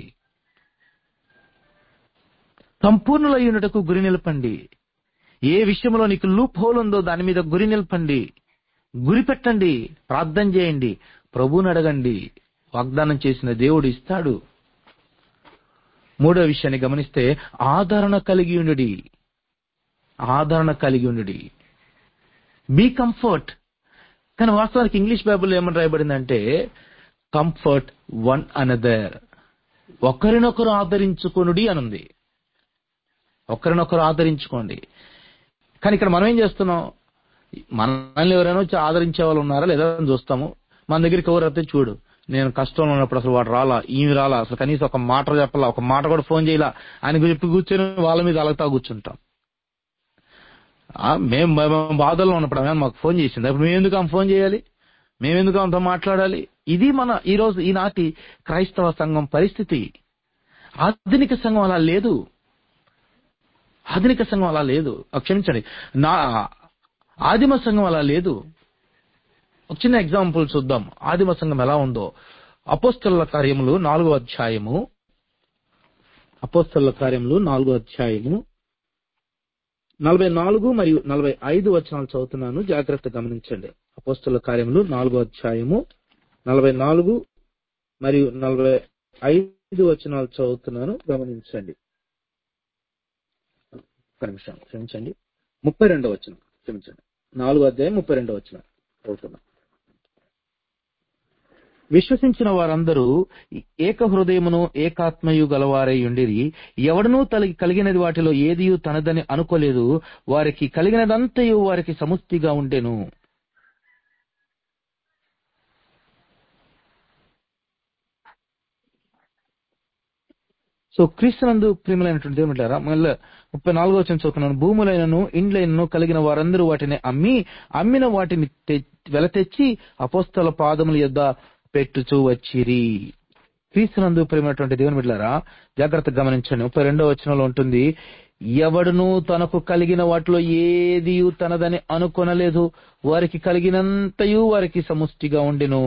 సంపూర్ణులయ్యున్నటకు గురి నిలపండి ఏ విషయంలో నీకు లూప్ హోల్ ఉందో దాని మీద గురి నిలపండి గురి పెట్టండి ప్రార్థన చేయండి ప్రభువుని అడగండి వాగ్దానం చేసిన దేవుడు ఇస్తాడు మూడో విషయాన్ని గమనిస్తే ఆదరణ కలిగి ఉండుడి ఆదరణ కలిగి ఉండుడి బీ కంఫర్ట్ కానీ వాస్తవానికి ఇంగ్లీష్ బైబుల్ ఏమని రాయబడిందంటే కంఫర్ట్ వన్ అనదర్ ఒకరినొకరు ఆదరించుకొనుడి అనుంది ఒకరినొకరు ఆదరించుకోండి కానీ ఇక్కడ మనం ఏం చేస్తున్నాం మనల్ని ఎవరైనా వచ్చి ఆదరించే వాళ్ళు ఉన్నారా లేదా అని చూస్తాము మన దగ్గరికి ఎవరు అయితే చూడు నేను కష్టంలో ఉన్నప్పుడు అసలు వాడు రాలా ఈమె రాలా అసలు కనీసం ఒక మాట చెప్పాలా ఒక మాట కూడా ఫోన్ చేయాల ఆయన చెప్పి కూర్చొని వాళ్ళ మీద అలగతా కూర్చుంటాం ఆ, మేము మేము బాధల్లో ఉన్నప్పుడు ఆమె మాకు ఫోన్ చేసింది అప్పుడు మేము ఎందుకు ఆమె ఫోన్ చేయాలి మేము ఎందుకు ఆమెతో మాట్లాడాలి ఇది మన ఈ రోజు ఈనాటి క్రైస్తవ సంఘం పరిస్థితి ఆధునిక సంఘం అలా లేదు ఆధునిక సంఘం అలా లేదు ఆ, క్షమించండి నా ఆదిమ సంఘం అలా లేదు ఒక చిన్న ఎగ్జాంపుల్ చూద్దాం ఆదిమ సంఘం ఎలా ఉందో అపోస్తల కార్యములు నాలుగో అధ్యాయము అపోస్తల కార్యములు నాలుగో అధ్యాయము నలభై నాలుగు మరియు నలభై ఐదు వచనాలు చదువుతున్నాను జాగ్రత్త గమనించండి అపోస్తల కార్యములు నాలుగో అధ్యాయము నలభై నాలుగు మరియు నలభై ఐదు వచనాలు చదువుతున్నాను గమనించండి ఒక్క నిమిషం క్షమించండి ముప్పై రెండో వచనం క్షమించండి నాలుగో అధ్యాయం ముప్పై రెండో వచనం చదువుతున్నా విశ్వసించిన వారందరూ ఏక హృదయమును ఏకాత్మయు గలవారై ఉండిరి ఎవడనూ తలకి కలిగినది వాటిలో ఏదియు తనదని అనుకోలేదు వారికి కలిగినదంతయు వారికి సముష్టిగా ఉండెను సో క్రీస్తునందు ప్రియములైనటువంటి దేవునిలారా మళ్ళీ ముప్పై నాలుగో వచ్చిన చదువుతున్నాను భూములైనను ఇండ్లైనను కలిగిన వారందరూ వాటిని అమ్మి అమ్మిన వాటిని తె- వెల తెచ్చి అపోస్తల పాదముల యొద్ద పెట్టుచూ వచ్చిరి క్రీస్తునందు ప్రేమైనటువంటి దేవుని బిడ్డారా జాగ్రత్తగా గమనించండి ముప్పై రెండో వచనంలో ఉంటుంది ఎవడును తనకు కలిగిన వాటిలో ఏది తనదని అనుకొనలేదు వారికి కలిగినంతయు వారికి సముష్టిగా ఉండెను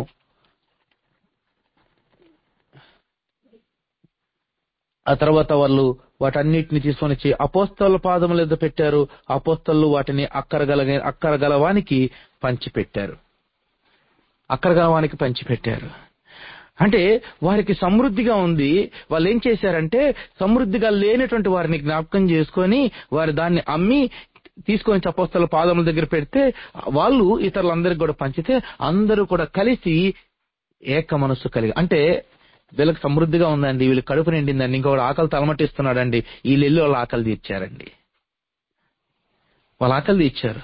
ఆ తర్వాత వాళ్ళు వాటన్నిటిని తీసుకొని వచ్చి అపోస్తల పాదముల మీద పెట్టారు అపోస్తలు వాటిని అక్కరగల అక్కరగలవానికి పంచిపెట్టారు అక్కరగలవానికి పంచిపెట్టారు అంటే వారికి సమృద్ధిగా ఉంది వాళ్ళు ఏం చేశారంటే సమృద్ధిగా లేనటువంటి వారిని జ్ఞాపకం చేసుకొని వారు దాన్ని అమ్మి తీసుకొని వచ్చి అపోస్తల పాదముల దగ్గర పెడితే వాళ్ళు ఇతరులందరికీ కూడా పంచితే అందరూ కూడా కలిసి ఏక మనస్సు కలిగి అంటే వీళ్ళకి సమృద్ధిగా ఉందండి వీళ్ళు కడుపు నిండిందండి ఇంకొకటి ఆకలి తలమట్టిస్తున్నాడండి వీళ్ళు వెళ్ళి వాళ్ళ ఆకలి తీర్చారండి వాళ్ళ ఆకలి తీర్చారు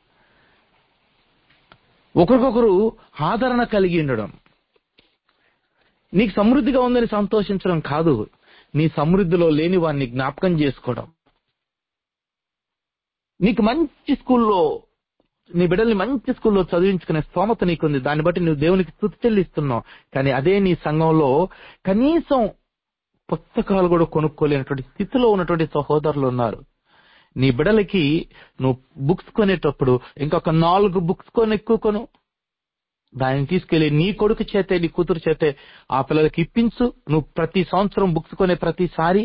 ఒకరికొకరు ఆదరణ కలిగి ఉండడం నీకు సమృద్ధిగా ఉందని సంతోషించడం కాదు నీ సమృద్ధిలో లేని వారిని జ్ఞాపకం చేసుకోవడం నీకు మంచి స్కూల్లో నీ బిడ్డల్ని మంచి స్కూల్లో చదివించుకునే స్తోమత నీకుంది దాన్ని బట్టి నువ్వు దేవునికి స్థుతి చెల్లిస్తున్నావు కానీ అదే నీ సంఘంలో కనీసం పుస్తకాలు కూడా కొనుక్కోలేనటువంటి స్థితిలో ఉన్నటువంటి సహోదరులు ఉన్నారు నీ బిడ్డలకి నువ్వు బుక్స్ కొనేటప్పుడు ఇంకొక నాలుగు బుక్స్ కొని ఎక్కువ కొను దాన్ని తీసుకెళ్లి నీ కొడుకు చేతే నీ కూతురు చేతే ఆ పిల్లలకి ఇప్పించు నువ్వు ప్రతి సంవత్సరం బుక్స్ కొనే ప్రతిసారి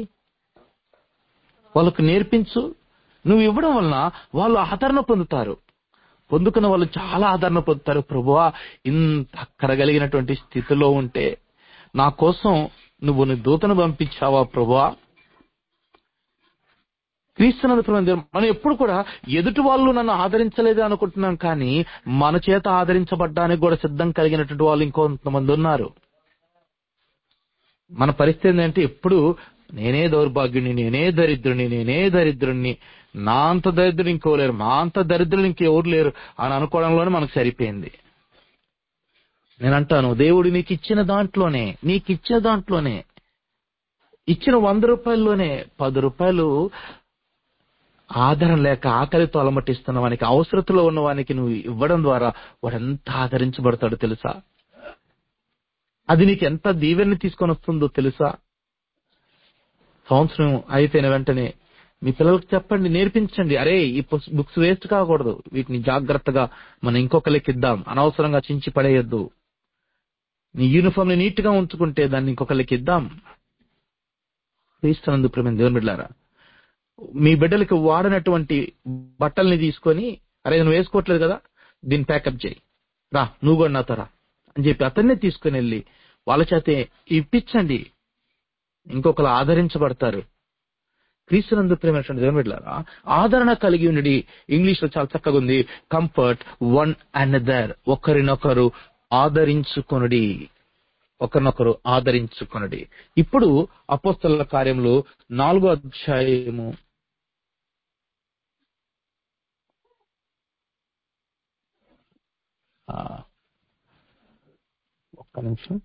వాళ్ళకు నేర్పించు నువ్వు ఇవ్వడం వలన వాళ్ళు ఆదరణ పొందుతారు పొందుకున్న వాళ్ళు చాలా ఆదరణ పొందుతారు ప్రభువా ఇంత అక్కరగలిగినటువంటి స్థితిలో ఉంటే నా కోసం నువ్వు నీ దూతను పంపించావా ప్రభువా క్రీస్తునందు ప్రేమ దేవుడు, మనం ఎప్పుడు కూడా ఎదుటి వాళ్ళు నన్ను ఆదరించలేదు అనుకుంటున్నాం కానీ మన చేత ఆదరించబడ్డానికి కూడా సిద్ధం కలిగినటువంటి వాళ్ళు ఇంకొంతమంది ఉన్నారు మన పరిస్థితి ఏంటంటే ఎప్పుడు నేనే దౌర్భాగ్యుని నేనే దరిద్రుని నేనే దరిద్రుని నా అంత దరిద్రుడు ఇంకోలేరు మా అంత దరిద్రులు ఇంకెవరు లేరు అని అనుకోవడంలోనే మనకు సరిపోయింది నేను అంటాను దేవుడు నీకు ఇచ్చిన దాంట్లోనే నీకు ఇచ్చిన దాంట్లోనే ఇచ్చిన వంద రూపాయల్లోనే పది రూపాయలు ఆదరణ లేక ఆకలితో అలమటిస్తున్న వానికి అవసరతలో ఉన్న వానికి నువ్వు ఇవ్వడం ద్వారా వాడు ఎంత ఆదరించబడతాడో తెలుసా అది నీకు ఎంత దీవెన్ని తీసుకొని వస్తుందో తెలుసా సంవత్సరం అయిపోయిన వెంటనే మీ పిల్లలకు చెప్పండి నేర్పించండి అరే ఈ బుక్స్ వేస్ట్ కాకూడదు వీటిని జాగ్రత్తగా మనం ఇంకొకరికి ఇద్దాం అనవసరంగా చించి పడేయొద్దు నీ యూనిఫామ్ ని నీట్ గా ఉంచుకుంటే దాన్ని ఇంకొకరికి ఇద్దాం క్రీస్తునందు ప్రేమ దేవుని బిడ్డారా మీ బిడ్డలకు వాడనటువంటి బట్టల్ని తీసుకొని అరే నువ్వు వేసుకోవట్లేదు కదా దీన్ని ప్యాకప్ చేయి రా నువ్వు కూడా నాతో రా అని చెప్పి అతన్నే తీసుకుని వెళ్ళి వాళ్ళ చేతే ఇప్పించండి ఇంకొకరు ఆదరించబడతారు క్రీస్తునందు ప్రేమైనటువంటి దేవుని బిడ్డలారా ఆదరణ కలిగి ఉండి ఇంగ్లీష్ లో చాలా చక్కగా ఉంది కంఫర్ట్ వన్ అనదర్ ఒకరినొకరు ఆదరించుకొనుడి ఒకరినొకరు ఆదరించుకొనుడి ఇప్పుడు అపోస్తల కార్యములు నాలుగో అధ్యాయము ఆ, ఒక్క నిమిషం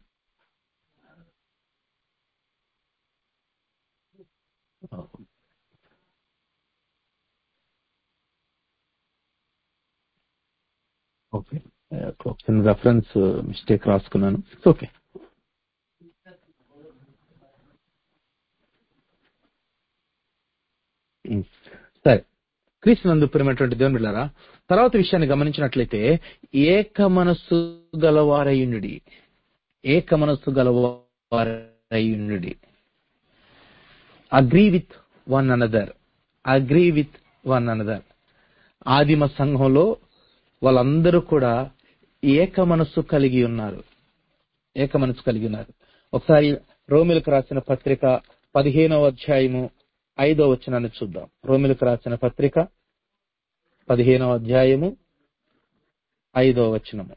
ఓకే ఒక చిన్న రెఫరెన్స్ మిస్టేక్ రాసుకున్నాను ఓకే ఉమ్, సరే క్రీస్తునందు ప్రేమైనటువంటి దేవుని బిడ్డారా తర్వాత విషయాన్ని గమనించినట్లయితే ఏక మనస్సు గలవారయుండి ఏక మనస్సు గలవారయుండి agree with one another agree with one another ఆదిమ సంఘంలో వాళ్ళందరూ కూడా ఏక మనస్సు కలిగి ఉన్నారు ఏక మనస్సు కలిగి ఉన్నారు ఒకసారి రోమిలకు రాసిన పత్రిక పదిహేనవ అధ్యాయము ఐదో వచనాన్ని చూద్దాం రోమిలకు రాసిన పత్రిక పదిహేనవ అధ్యాయము ఐదో వచనము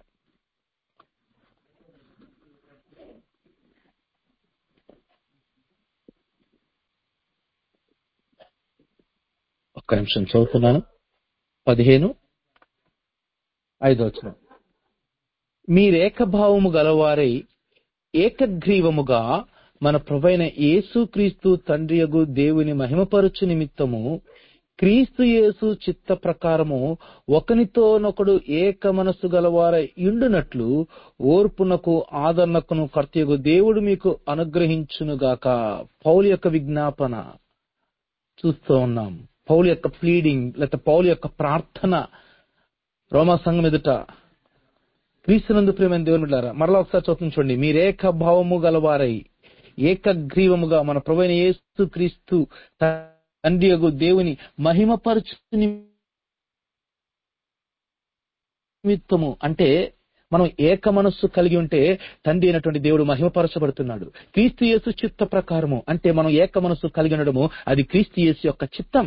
ఒక్క నిమిషం చదువుతున్నాను పదిహేను ఐదో వచనం మీరేకభావము గలవారై ఏకగ్రీవముగా మన ప్రభైన యేసుక్రీస్తు తండ్రియగు దేవుని మహిమపరచు నిమిత్తము క్రీస్తు యేసు చిత్త ప్రకారము ఒకనితోనొకడు ఏక మనస్సు గలవారై ఇండునట్లు ఓర్పునకు ఆదరణకును కర్తయగు దేవుడు మీకు అనుగ్రహించునుగాక పౌలు యొక్క విజ్ఞాపన చూస్తూ ఉన్నాం పౌలు యొక్క ప్లీడింగ్ లేకపోతే పౌలు యొక్క ప్రార్థన రోమా సంఘం ఎదుట క్రీస్తునందు ప్రేమైన దేవుని బిడ్డారా మరలా ఒకసారి చూస్తుంది చూడండి మీరేక భావము గలవారై ఏకగ్రీవముగా మన ప్రభువైన యేసు క్రీస్తు తండ్రి యగు దేవుని మహిమపరచు నిమిత్తము అంటే మనం ఏక మనస్సు కలిగి ఉంటే తండ్రి అయినటువంటి దేవుడు మహిమపరచబడుతున్నాడు క్రీస్తు యేసు చిత్త ప్రకారము అంటే మనం ఏక మనస్సు కలిగి ఉండడము అది క్రీస్తు యేసు యొక్క చిత్తం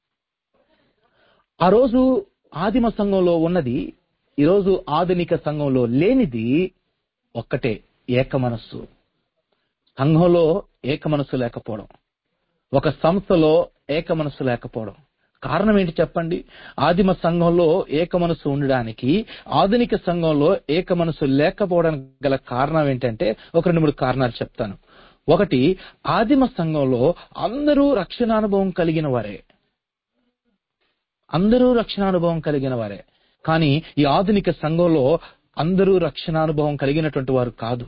ఆ రోజు ఆదిమ సంఘంలో ఉన్నది ఈరోజు ఆధునిక సంఘంలో లేనిది ఒక్కటే ఏక మనస్సు సంఘంలో ఏక మనస్సు లేకపోవడం ఒక సంస్థలో ఏక మనస్సు లేకపోవడం కారణం ఏంటి చెప్పండి ఆదిమ సంఘంలో ఏక మనస్సు ఉండడానికి ఆధునిక సంఘంలో ఏక మనస్సు లేకపోవడానికి గల కారణం ఏంటంటే ఒక రెండు మూడు కారణాలు చెప్తాను ఒకటి ఆదిమ సంఘంలో అందరూ రక్షణానుభవం కలిగిన వారే అందరూ రక్షణానుభవం కలిగిన వారే కానీ ఈ ఆధునిక సంఘంలో అందరూ రక్షణానుభవం కలిగినటువంటి వారు కాదు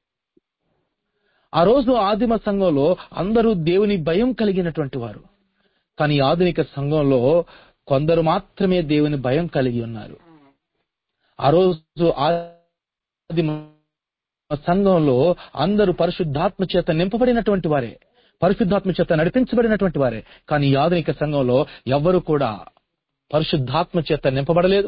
ఆ రోజు ఆదిమ సంఘంలో అందరూ దేవుని భయం కలిగినటువంటి వారు కానీ ఈ ఆధునిక సంఘంలో కొందరు మాత్రమే దేవుని భయం కలిగి ఉన్నారు ఆ రోజు ఆదిమ సంఘంలో అందరూ పరిశుద్ధాత్మ చేత నింపబడినటువంటి వారే పరిశుద్ధాత్మ చేత నడిపించబడినటువంటి వారే కానీ ఈ ఆధునిక సంఘంలో ఎవ్వరు కూడా పరిశుద్ధాత్మ చేత నింపబడలేదు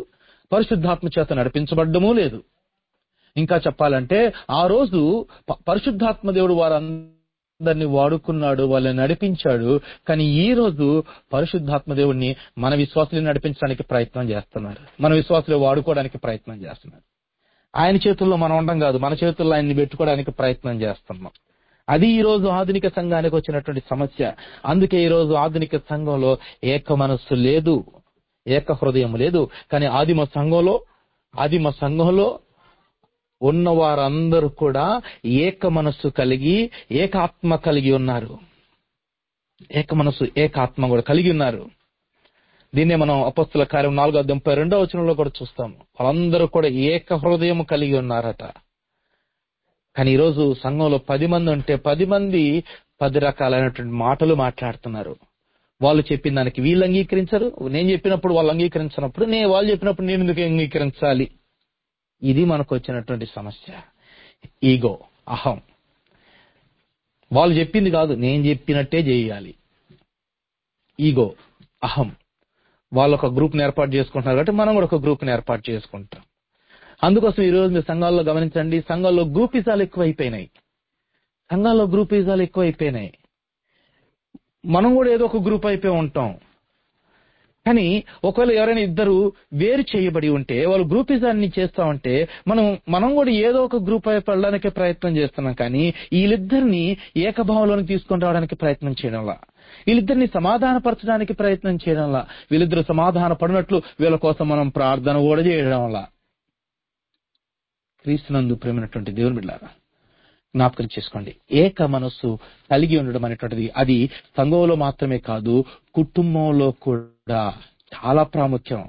పరిశుద్ధాత్మ చేత నడిపించబడ్డమూ లేదు ఇంకా చెప్పాలంటే ఆ రోజు ప- పరిశుద్ధాత్మ దేవుడు వారందరినీ వాడుకున్నాడు వాళ్ళని నడిపించాడు కానీ ఈ రోజు పరిశుద్ధాత్మ దేవుడిని మన విశ్వాసులు నడిపించడానికి ప్రయత్నం చేస్తున్నారు మన విశ్వాసులు వాడుకోవడానికి ప్రయత్నం చేస్తున్నారు ఆయన చేతుల్లో మనం ఉండం కాదు మన చేతుల్లో ఆయన్ని పెట్టుకోవడానికి ప్రయత్నం చేస్తున్నాం అది ఈ రోజు ఆధునిక సంఘానికి వచ్చినటువంటి సమస్య అందుకే ఈ రోజు ఆధునిక సంఘంలో ఏక మనస్సు లేదు ఏక హృదయం లేదు కానీ ఆదిమ సంఘంలో ఆదిమ సంఘంలో ఉన్న వారందరూ కూడా ఏక మనస్సు కలిగి ఏకాత్మ కలిగి ఉన్నారు ఏక మనస్సు ఏకాత్మ కూడా కలిగి ఉన్నారు దీన్నే మనం అపస్తుల కార్యం నాలుగో అధ్యాయం ముప్పై రెండో వచనంలో కూడా చూస్తాము వాళ్ళందరూ కూడా ఏక హృదయం కలిగి ఉన్నారట కానీ ఈరోజు సంఘంలో పది మంది ఉంటే పది మంది పది రకాలైనటువంటి మాటలు మాట్లాడుతున్నారు వాళ్ళు చెప్పిన దానికి వీళ్ళు అంగీకరించరు నేను చెప్పినప్పుడు వాళ్ళు అంగీకరించినప్పుడు నేను వాళ్ళు చెప్పినప్పుడు నేను ఎందుకు అంగీకరించాలి ఇది మనకు వచ్చినటువంటి సమస్య ఈగో అహం వాళ్ళు చెప్పింది కాదు నేను చెప్పినట్టే చేయాలి ఈగో అహం వాళ్ళు ఒక గ్రూప్ ని ఏర్పాటు చేసుకుంటున్నారు కాబట్టి మనం కూడా ఒక గ్రూప్ ని ఏర్పాటు చేసుకుంటాం అందుకోసం ఈ రోజు మీరు సంఘాల్లో గమనించండి సంఘాల్లో గ్రూపిజాలు ఎక్కువైపోయినాయి సంఘాల్లో గ్రూపిజాలు ఎక్కువైపోయినాయి మనం కూడా ఏదో ఒక గ్రూప్ అయిపోయి ఉంటాం కానీ ఒకవేళ ఎవరైనా ఇద్దరు వేరు చేయబడి ఉంటే వాళ్ళు గ్రూపిజాన్ని చేస్తా ఉంటే మనం మనం కూడా ఏదో ఒక గ్రూప్ వైపు వెళ్ళడానికి ప్రయత్నం చేస్తున్నాం కానీ వీళ్ళిద్దరిని ఏకభావంలోనికి తీసుకొని రావడానికి ప్రయత్నం చేయడంలా వీళ్ళిద్దరిని సమాధానపరచడానికి ప్రయత్నం చేయడంలా వీళ్ళిద్దరు సమాధాన పడినట్లు వీళ్ళ కోసం మనం ప్రార్థన కూడా చేయడంలా క్రీస్తునందు ప్రేమైనటువంటి దేవుని బిడ్డారా జ్ఞాపకం చేసుకోండి ఏక మనస్సు కలిగి ఉండడం అనేటువంటిది అది సంఘంలో మాత్రమే కాదు కుటుంబంలో కూడా చాలా ప్రాముఖ్యం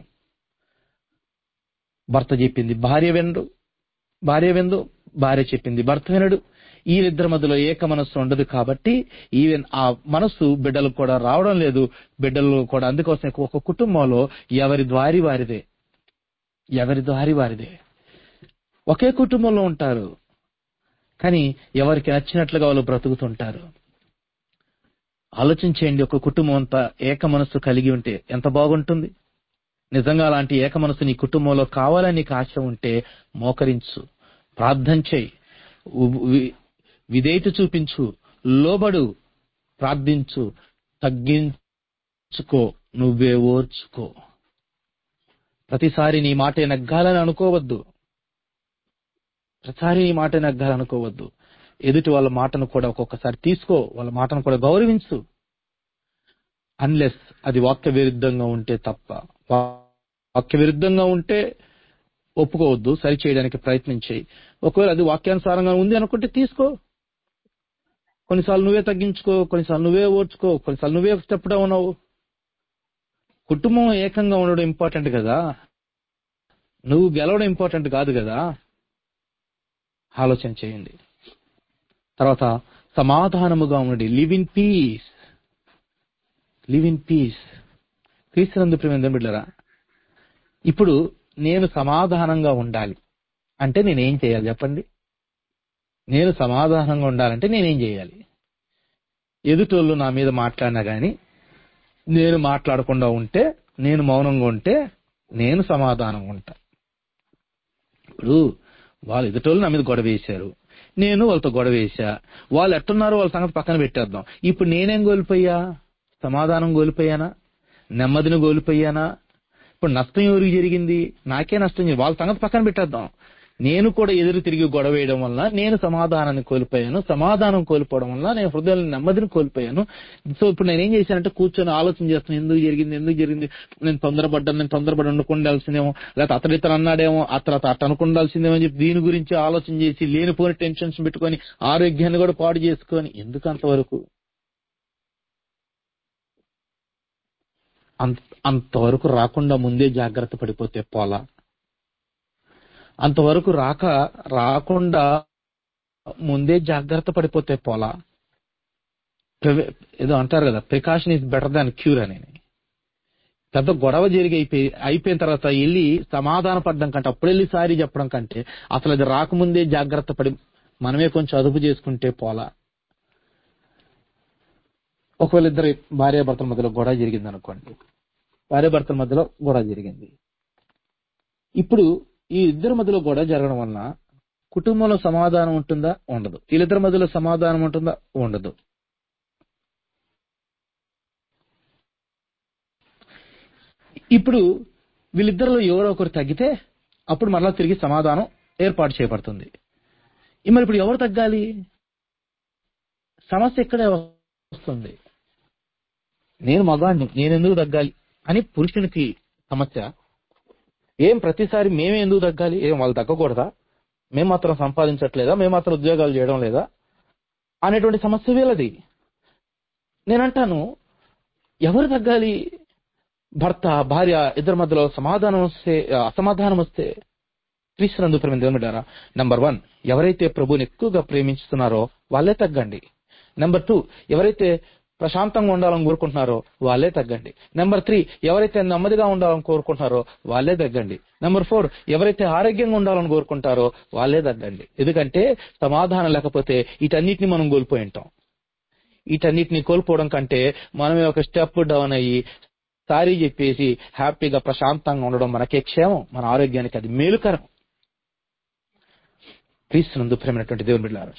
భర్త చెప్పింది భార్య వినడు భార్య విందు భార్య చెప్పింది భర్త వినడు వీళ్ళిద్దరి మధ్యలో ఏక మనస్సు ఉండదు కాబట్టి ఈవెన్ ఆ మనస్సు బిడ్డలకు కూడా రావడం లేదు బిడ్డలు కూడా అందుకోసం ఒక కుటుంబంలో ఎవరి ద్వారి వారిదే ఎవరి ద్వారి వారిదే ఒకే కుటుంబంలో ఉంటారు కానీ ఎవరికి నచ్చినట్లుగా వాళ్ళు బ్రతుకుతుంటారు ఆలోచించేయండి ఒక కుటుంబం అంతా ఏక మనస్సు కలిగి ఉంటే ఎంత బాగుంటుంది నిజంగా అలాంటి ఏక మనస్సు నీ కుటుంబంలో కావాలని నీకు ఆశ ఉంటే మోకరించు ప్రార్థన చేయి ఉ- వి- విధేయత చూపించు లోబడు ప్రార్థించు తగ్గించుకో నువ్వే ఓర్చుకో ప్రతిసారి నీ మాట నగ్గాలని అనుకోవద్దు ప్రతిసారి నీ మాట నగ్గాలనుకోవద్దు ఎదుటి వాళ్ళ మాటను కూడా ఒక్కొక్కసారి తీసుకో వాళ్ళ మాటను కూడా గౌరవించు అన్లెస్ అది వాక్య విరుద్ధంగా ఉంటే తప్ప వాక్య విరుద్ధంగా ఉంటే ఒప్పుకోవద్దు సరి చేయడానికి ప్రయత్నం చేయి ఒకవేళ అది వాక్యానుసారంగా ఉంది అనుకుంటే తీసుకో కొన్నిసార్లు నువ్వే తగ్గించుకో కొన్నిసార్లు నువ్వే ఓర్చుకో కొన్నిసార్లు నువ్వే స్టెప్ డౌన్ అవ్వు కుటుంబం ఏకంగా ఉండడం ఇంపార్టెంట్ కదా నువ్వు గెలవడం ఇంపార్టెంట్ కాదు కదా ఆలోచన చేయండి తర్వాత సమాధానముగా ఉండండి live in peace live in peace క్రీస్తునందు ప్రేమ బిడ్డరా ఇప్పుడు నేను సమాధానంగా ఉండాలి అంటే నేనేం చేయాలి చెప్పండి నేను సమాధానంగా ఉండాలంటే నేనేం చేయాలి ఎదుటోళ్ళు నా మీద మాట్లాడినా గాని నేను మాట్లాడకుండా ఉంటే నేను మౌనంగా ఉంటే నేను సమాధానంగా ఉంటా ఇప్పుడు వాళ్ళు ఎదుటోళ్ళు నా మీద గొడవ వేశారు నేను వాళ్ళతో గొడవ వేశా వాళ్ళు ఎట్టున్నారో వాళ్ళ సంగతి పక్కన పెట్టేద్దాం ఇప్పుడు నేనేం కోల్పోయా సమాధానం కోల్పోయానా నెమ్మదిని కోల్పోయానా ఇప్పుడు నష్టం ఎవరికి జరిగింది నాకే నష్టం జరిగింది వాళ్ళ సంగతి పక్కన పెట్టేద్దాం నేను కూడా ఎదురు తిరిగి గొడవ వేయడం వల్ల నేను సమాధానాన్ని కోల్పోయాను సమాధానం కోల్పోవడం వల్ల నేను హృదయాన్ని నెమ్మదిని కోల్పోయాను సో ఇప్పుడు నేను ఏం చేశానంటే కూర్చొని ఆలోచన చేస్తున్నాను ఎందుకు జరిగింది ఎందుకు జరిగింది నేను తొందరపడ్డాను నేను తొందరపడి ఉండకుండాల్సిందేమో లేకపోతే అతడు ఇతను అన్నాడేమో ఆ తర్వాత అట్ట అనుకుండాల్సిందేమో అని చెప్పి దీని గురించి ఆలోచన చేసి లేనిపోని టెన్షన్స్ పెట్టుకొని ఆరోగ్యాన్ని కూడా పాడు చేసుకొని ఎందుకు అంతవరకు అంత అంతవరకు రాకుండా ముందే జాగ్రత్త పడిపోతే పోలా అంతవరకు రాక రాకుండా ముందే జాగ్రత్త పడిపోతే పోలా ప్రివే- ఏదో అంటారు కదా precaution is better than cure అని పెద్ద గొడవ జరిగి అయిపోయి అయిపోయిన తర్వాత వెళ్ళి సమాధాన పడడం కంటే అప్పుడు వెళ్ళి సారీ చెప్పడం కంటే అసలు అది రాకముందే జాగ్రత్త పడి మనమే కొంచెం అదుపు చేసుకుంటే పోలా ఒకవేళ ఇద్దరు భార్యాభర్తల మధ్యలో గొడవ జరిగింది అనుకోండి భార్యాభర్తల మధ్యలో గొడవ జరిగింది ఇప్పుడు ఈ ఇద్దరి మధ్యలో గొడవ జరగడం వలన కుటుంబంలో సమాధానం ఉంటుందా ఉండదు వీళ్ళిద్దరి మధ్యలో సమాధానం ఉంటుందా ఉండదు ఇప్పుడు వీళ్ళిద్దరిలో ఎవరో ఒకరు తగ్గితే అప్పుడు మరలా తిరిగి సమాధానం ఏర్పాటు చేయబడుతుంది ఈ మరి ఇప్పుడు ఎవరు తగ్గాలి సమస్య ఇక్కడే వస్తుంది నేను మగాడిని నేను ఎందుకు తగ్గాలి అని పురుషునికి సమస్య ఏం ప్రతిసారి మేమే ఎందుకు తగ్గాలి ఏం వాళ్ళు తగ్గకూడదా మేము మాత్రం సంపాదించట్లేదా మేము మాత్రం ఉద్యోగాలు చేయడం లేదా అనేటువంటి సమస్య వీళ్ళది నేనంటాను ఎవరు తగ్గాలి భర్త భార్య ఇద్దరి మధ్యలో సమాధానం వస్తే అసమాధానం వస్తే క్రీస్తునందు ప్రేమ దేవుడారా నంబర్ వన్ ఎవరైతే ప్రభుని ఎక్కువగా ప్రేమించుతున్నారో వాళ్ళే తగ్గండి నెంబర్ టూ ఎవరైతే ప్రశాంతంగా ఉండాలని కోరుకుంటున్నారో వాళ్ళే తగ్గండి నెంబర్ త్రీ ఎవరైతే నెమ్మదిగా ఉండాలని కోరుకుంటున్నారో వాళ్ళే తగ్గండి నెంబర్ ఫోర్ ఎవరైతే ఆరోగ్యంగా ఉండాలని కోరుకుంటారో వాళ్ళే తగ్గండి ఎందుకంటే సమాధానం లేకపోతే వీటన్నిటిని మనం కోల్పోయి ఉంటాం వీటన్నిటిని కోల్పోవడం కంటే మనమే ఒక స్టెప్ డౌన్ అయ్యి సారీ చెప్పేసి హ్యాపీగా ప్రశాంతంగా ఉండడం మనకే క్షేమం మన ఆరోగ్యానికి అది మేలుకరం క్రీస్తునందు ప్రేమైనటువంటి దేవుని బిడ్డారు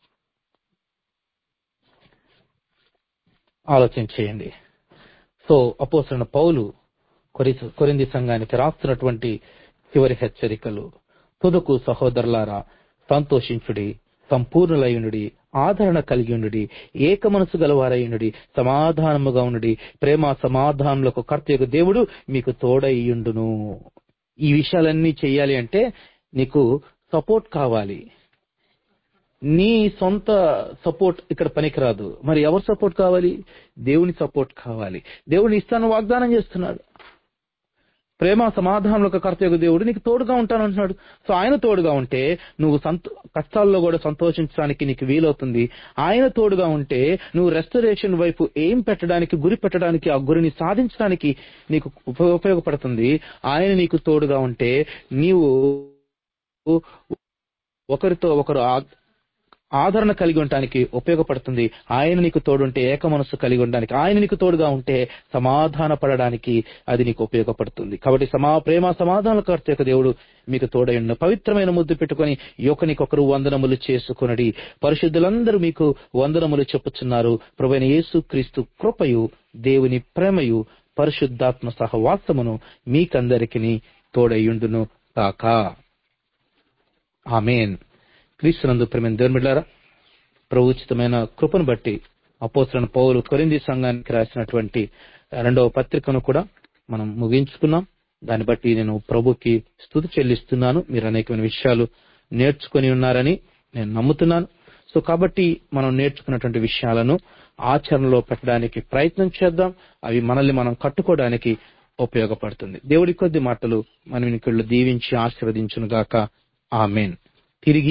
ఆలోచన చేయండి సో అపోసరణ పౌలు కొరి కొరింది సంఘానికి రాస్తున్నటువంటి చివరి హెచ్చరికలు తుదకు సహోదరులారా సంతోషించుడి సంపూర్ణులయునుడి ఆదరణ కలిగి ఉండుడి ఏక మనసు గలవారయునుడి సమాధానముగా ఉండుడి ప్రేమ సమాధానములకు కర్తయ్యకు దేవుడు మీకు తోడయ్యుండును ఈ విషయాలన్నీ చేయాలి అంటే నీకు సపోర్ట్ కావాలి నీ సొంత సపోర్ట్ ఇక్కడ పనికిరాదు మరి ఎవరు సపోర్ట్ కావాలి దేవుని సపోర్ట్ కావాలి దేవుని ఇస్తాను వాగ్దానం చేస్తున్నాడు ప్రేమ సమాధానంలో కర్తయ్య దేవుడు నీకు తోడుగా ఉంటాను అంటున్నాడు సో ఆయన తోడుగా ఉంటే నువ్వు సంతో కష్టాల్లో కూడా సంతోషించడానికి నీకు వీలవుతుంది ఆయన తోడుగా ఉంటే నువ్వు రెస్టరేషన్ వైపు ఏం పెట్టడానికి గురి పెట్టడానికి ఆ గురిని సాధించడానికి నీకు ఉప- ఉపయోగపడుతుంది ఆయన నీకు తోడుగా ఉంటే నీవు ఒకరితో ఒకరు ఆ- ఆదరణ కలిగి ఉండటానికి ఉపయోగపడుతుంది ఆయన నీకు తోడుంటే ఏక మనస్సు కలిగి ఉండడానికి ఆయన నీకు తోడుగా ఉంటే సమాధాన పడడానికి అది నీకు ఉపయోగపడుతుంది కాబట్టి సమా ప్రేమ సమాధాన కర్త దేవుడు మీకు తోడైన పవిత్రమైన ముద్దు పెట్టుకొని ఒకరికొకరు వందనములు చేసుకునడి పరిశుద్ధులందరూ మీకు వందనములు చెప్పుచున్నారు ప్రభువైన యేసు క్రీస్తు కృపయు దేవుని ప్రేమయు పరిశుద్ధాత్మ సహవాసమును మీకందరికి తోడయుండును కాక ఆమెన్ క్రీస్తునందు ప్రేమ దేవుని బిడ్డారా ప్రభుచితమైన కృపను బట్టి అపోసరణ పౌలు కొరింది సంఘానికి రాసినటువంటి రెండవ పత్రికను కూడా మనం ముగించుకున్నాం దాన్ని బట్టి నేను ప్రభుకి స్థుతి చెల్లిస్తున్నాను మీరు అనేకమైన విషయాలు నేర్చుకొని ఉన్నారని నేను నమ్ముతున్నాను సో కాబట్టి మనం నేర్చుకున్నటువంటి విషయాలను ఆచరణలో పెట్టడానికి ప్రయత్నం చేద్దాం అవి మనల్ని మనం కట్టుకోవడానికి ఉపయోగపడుతుంది దేవుడి కొద్ది మాటలు మనం ఇంకళ్ళు దీవించి ఆశీర్వదించును గాక ఆమెన్ తిరిగి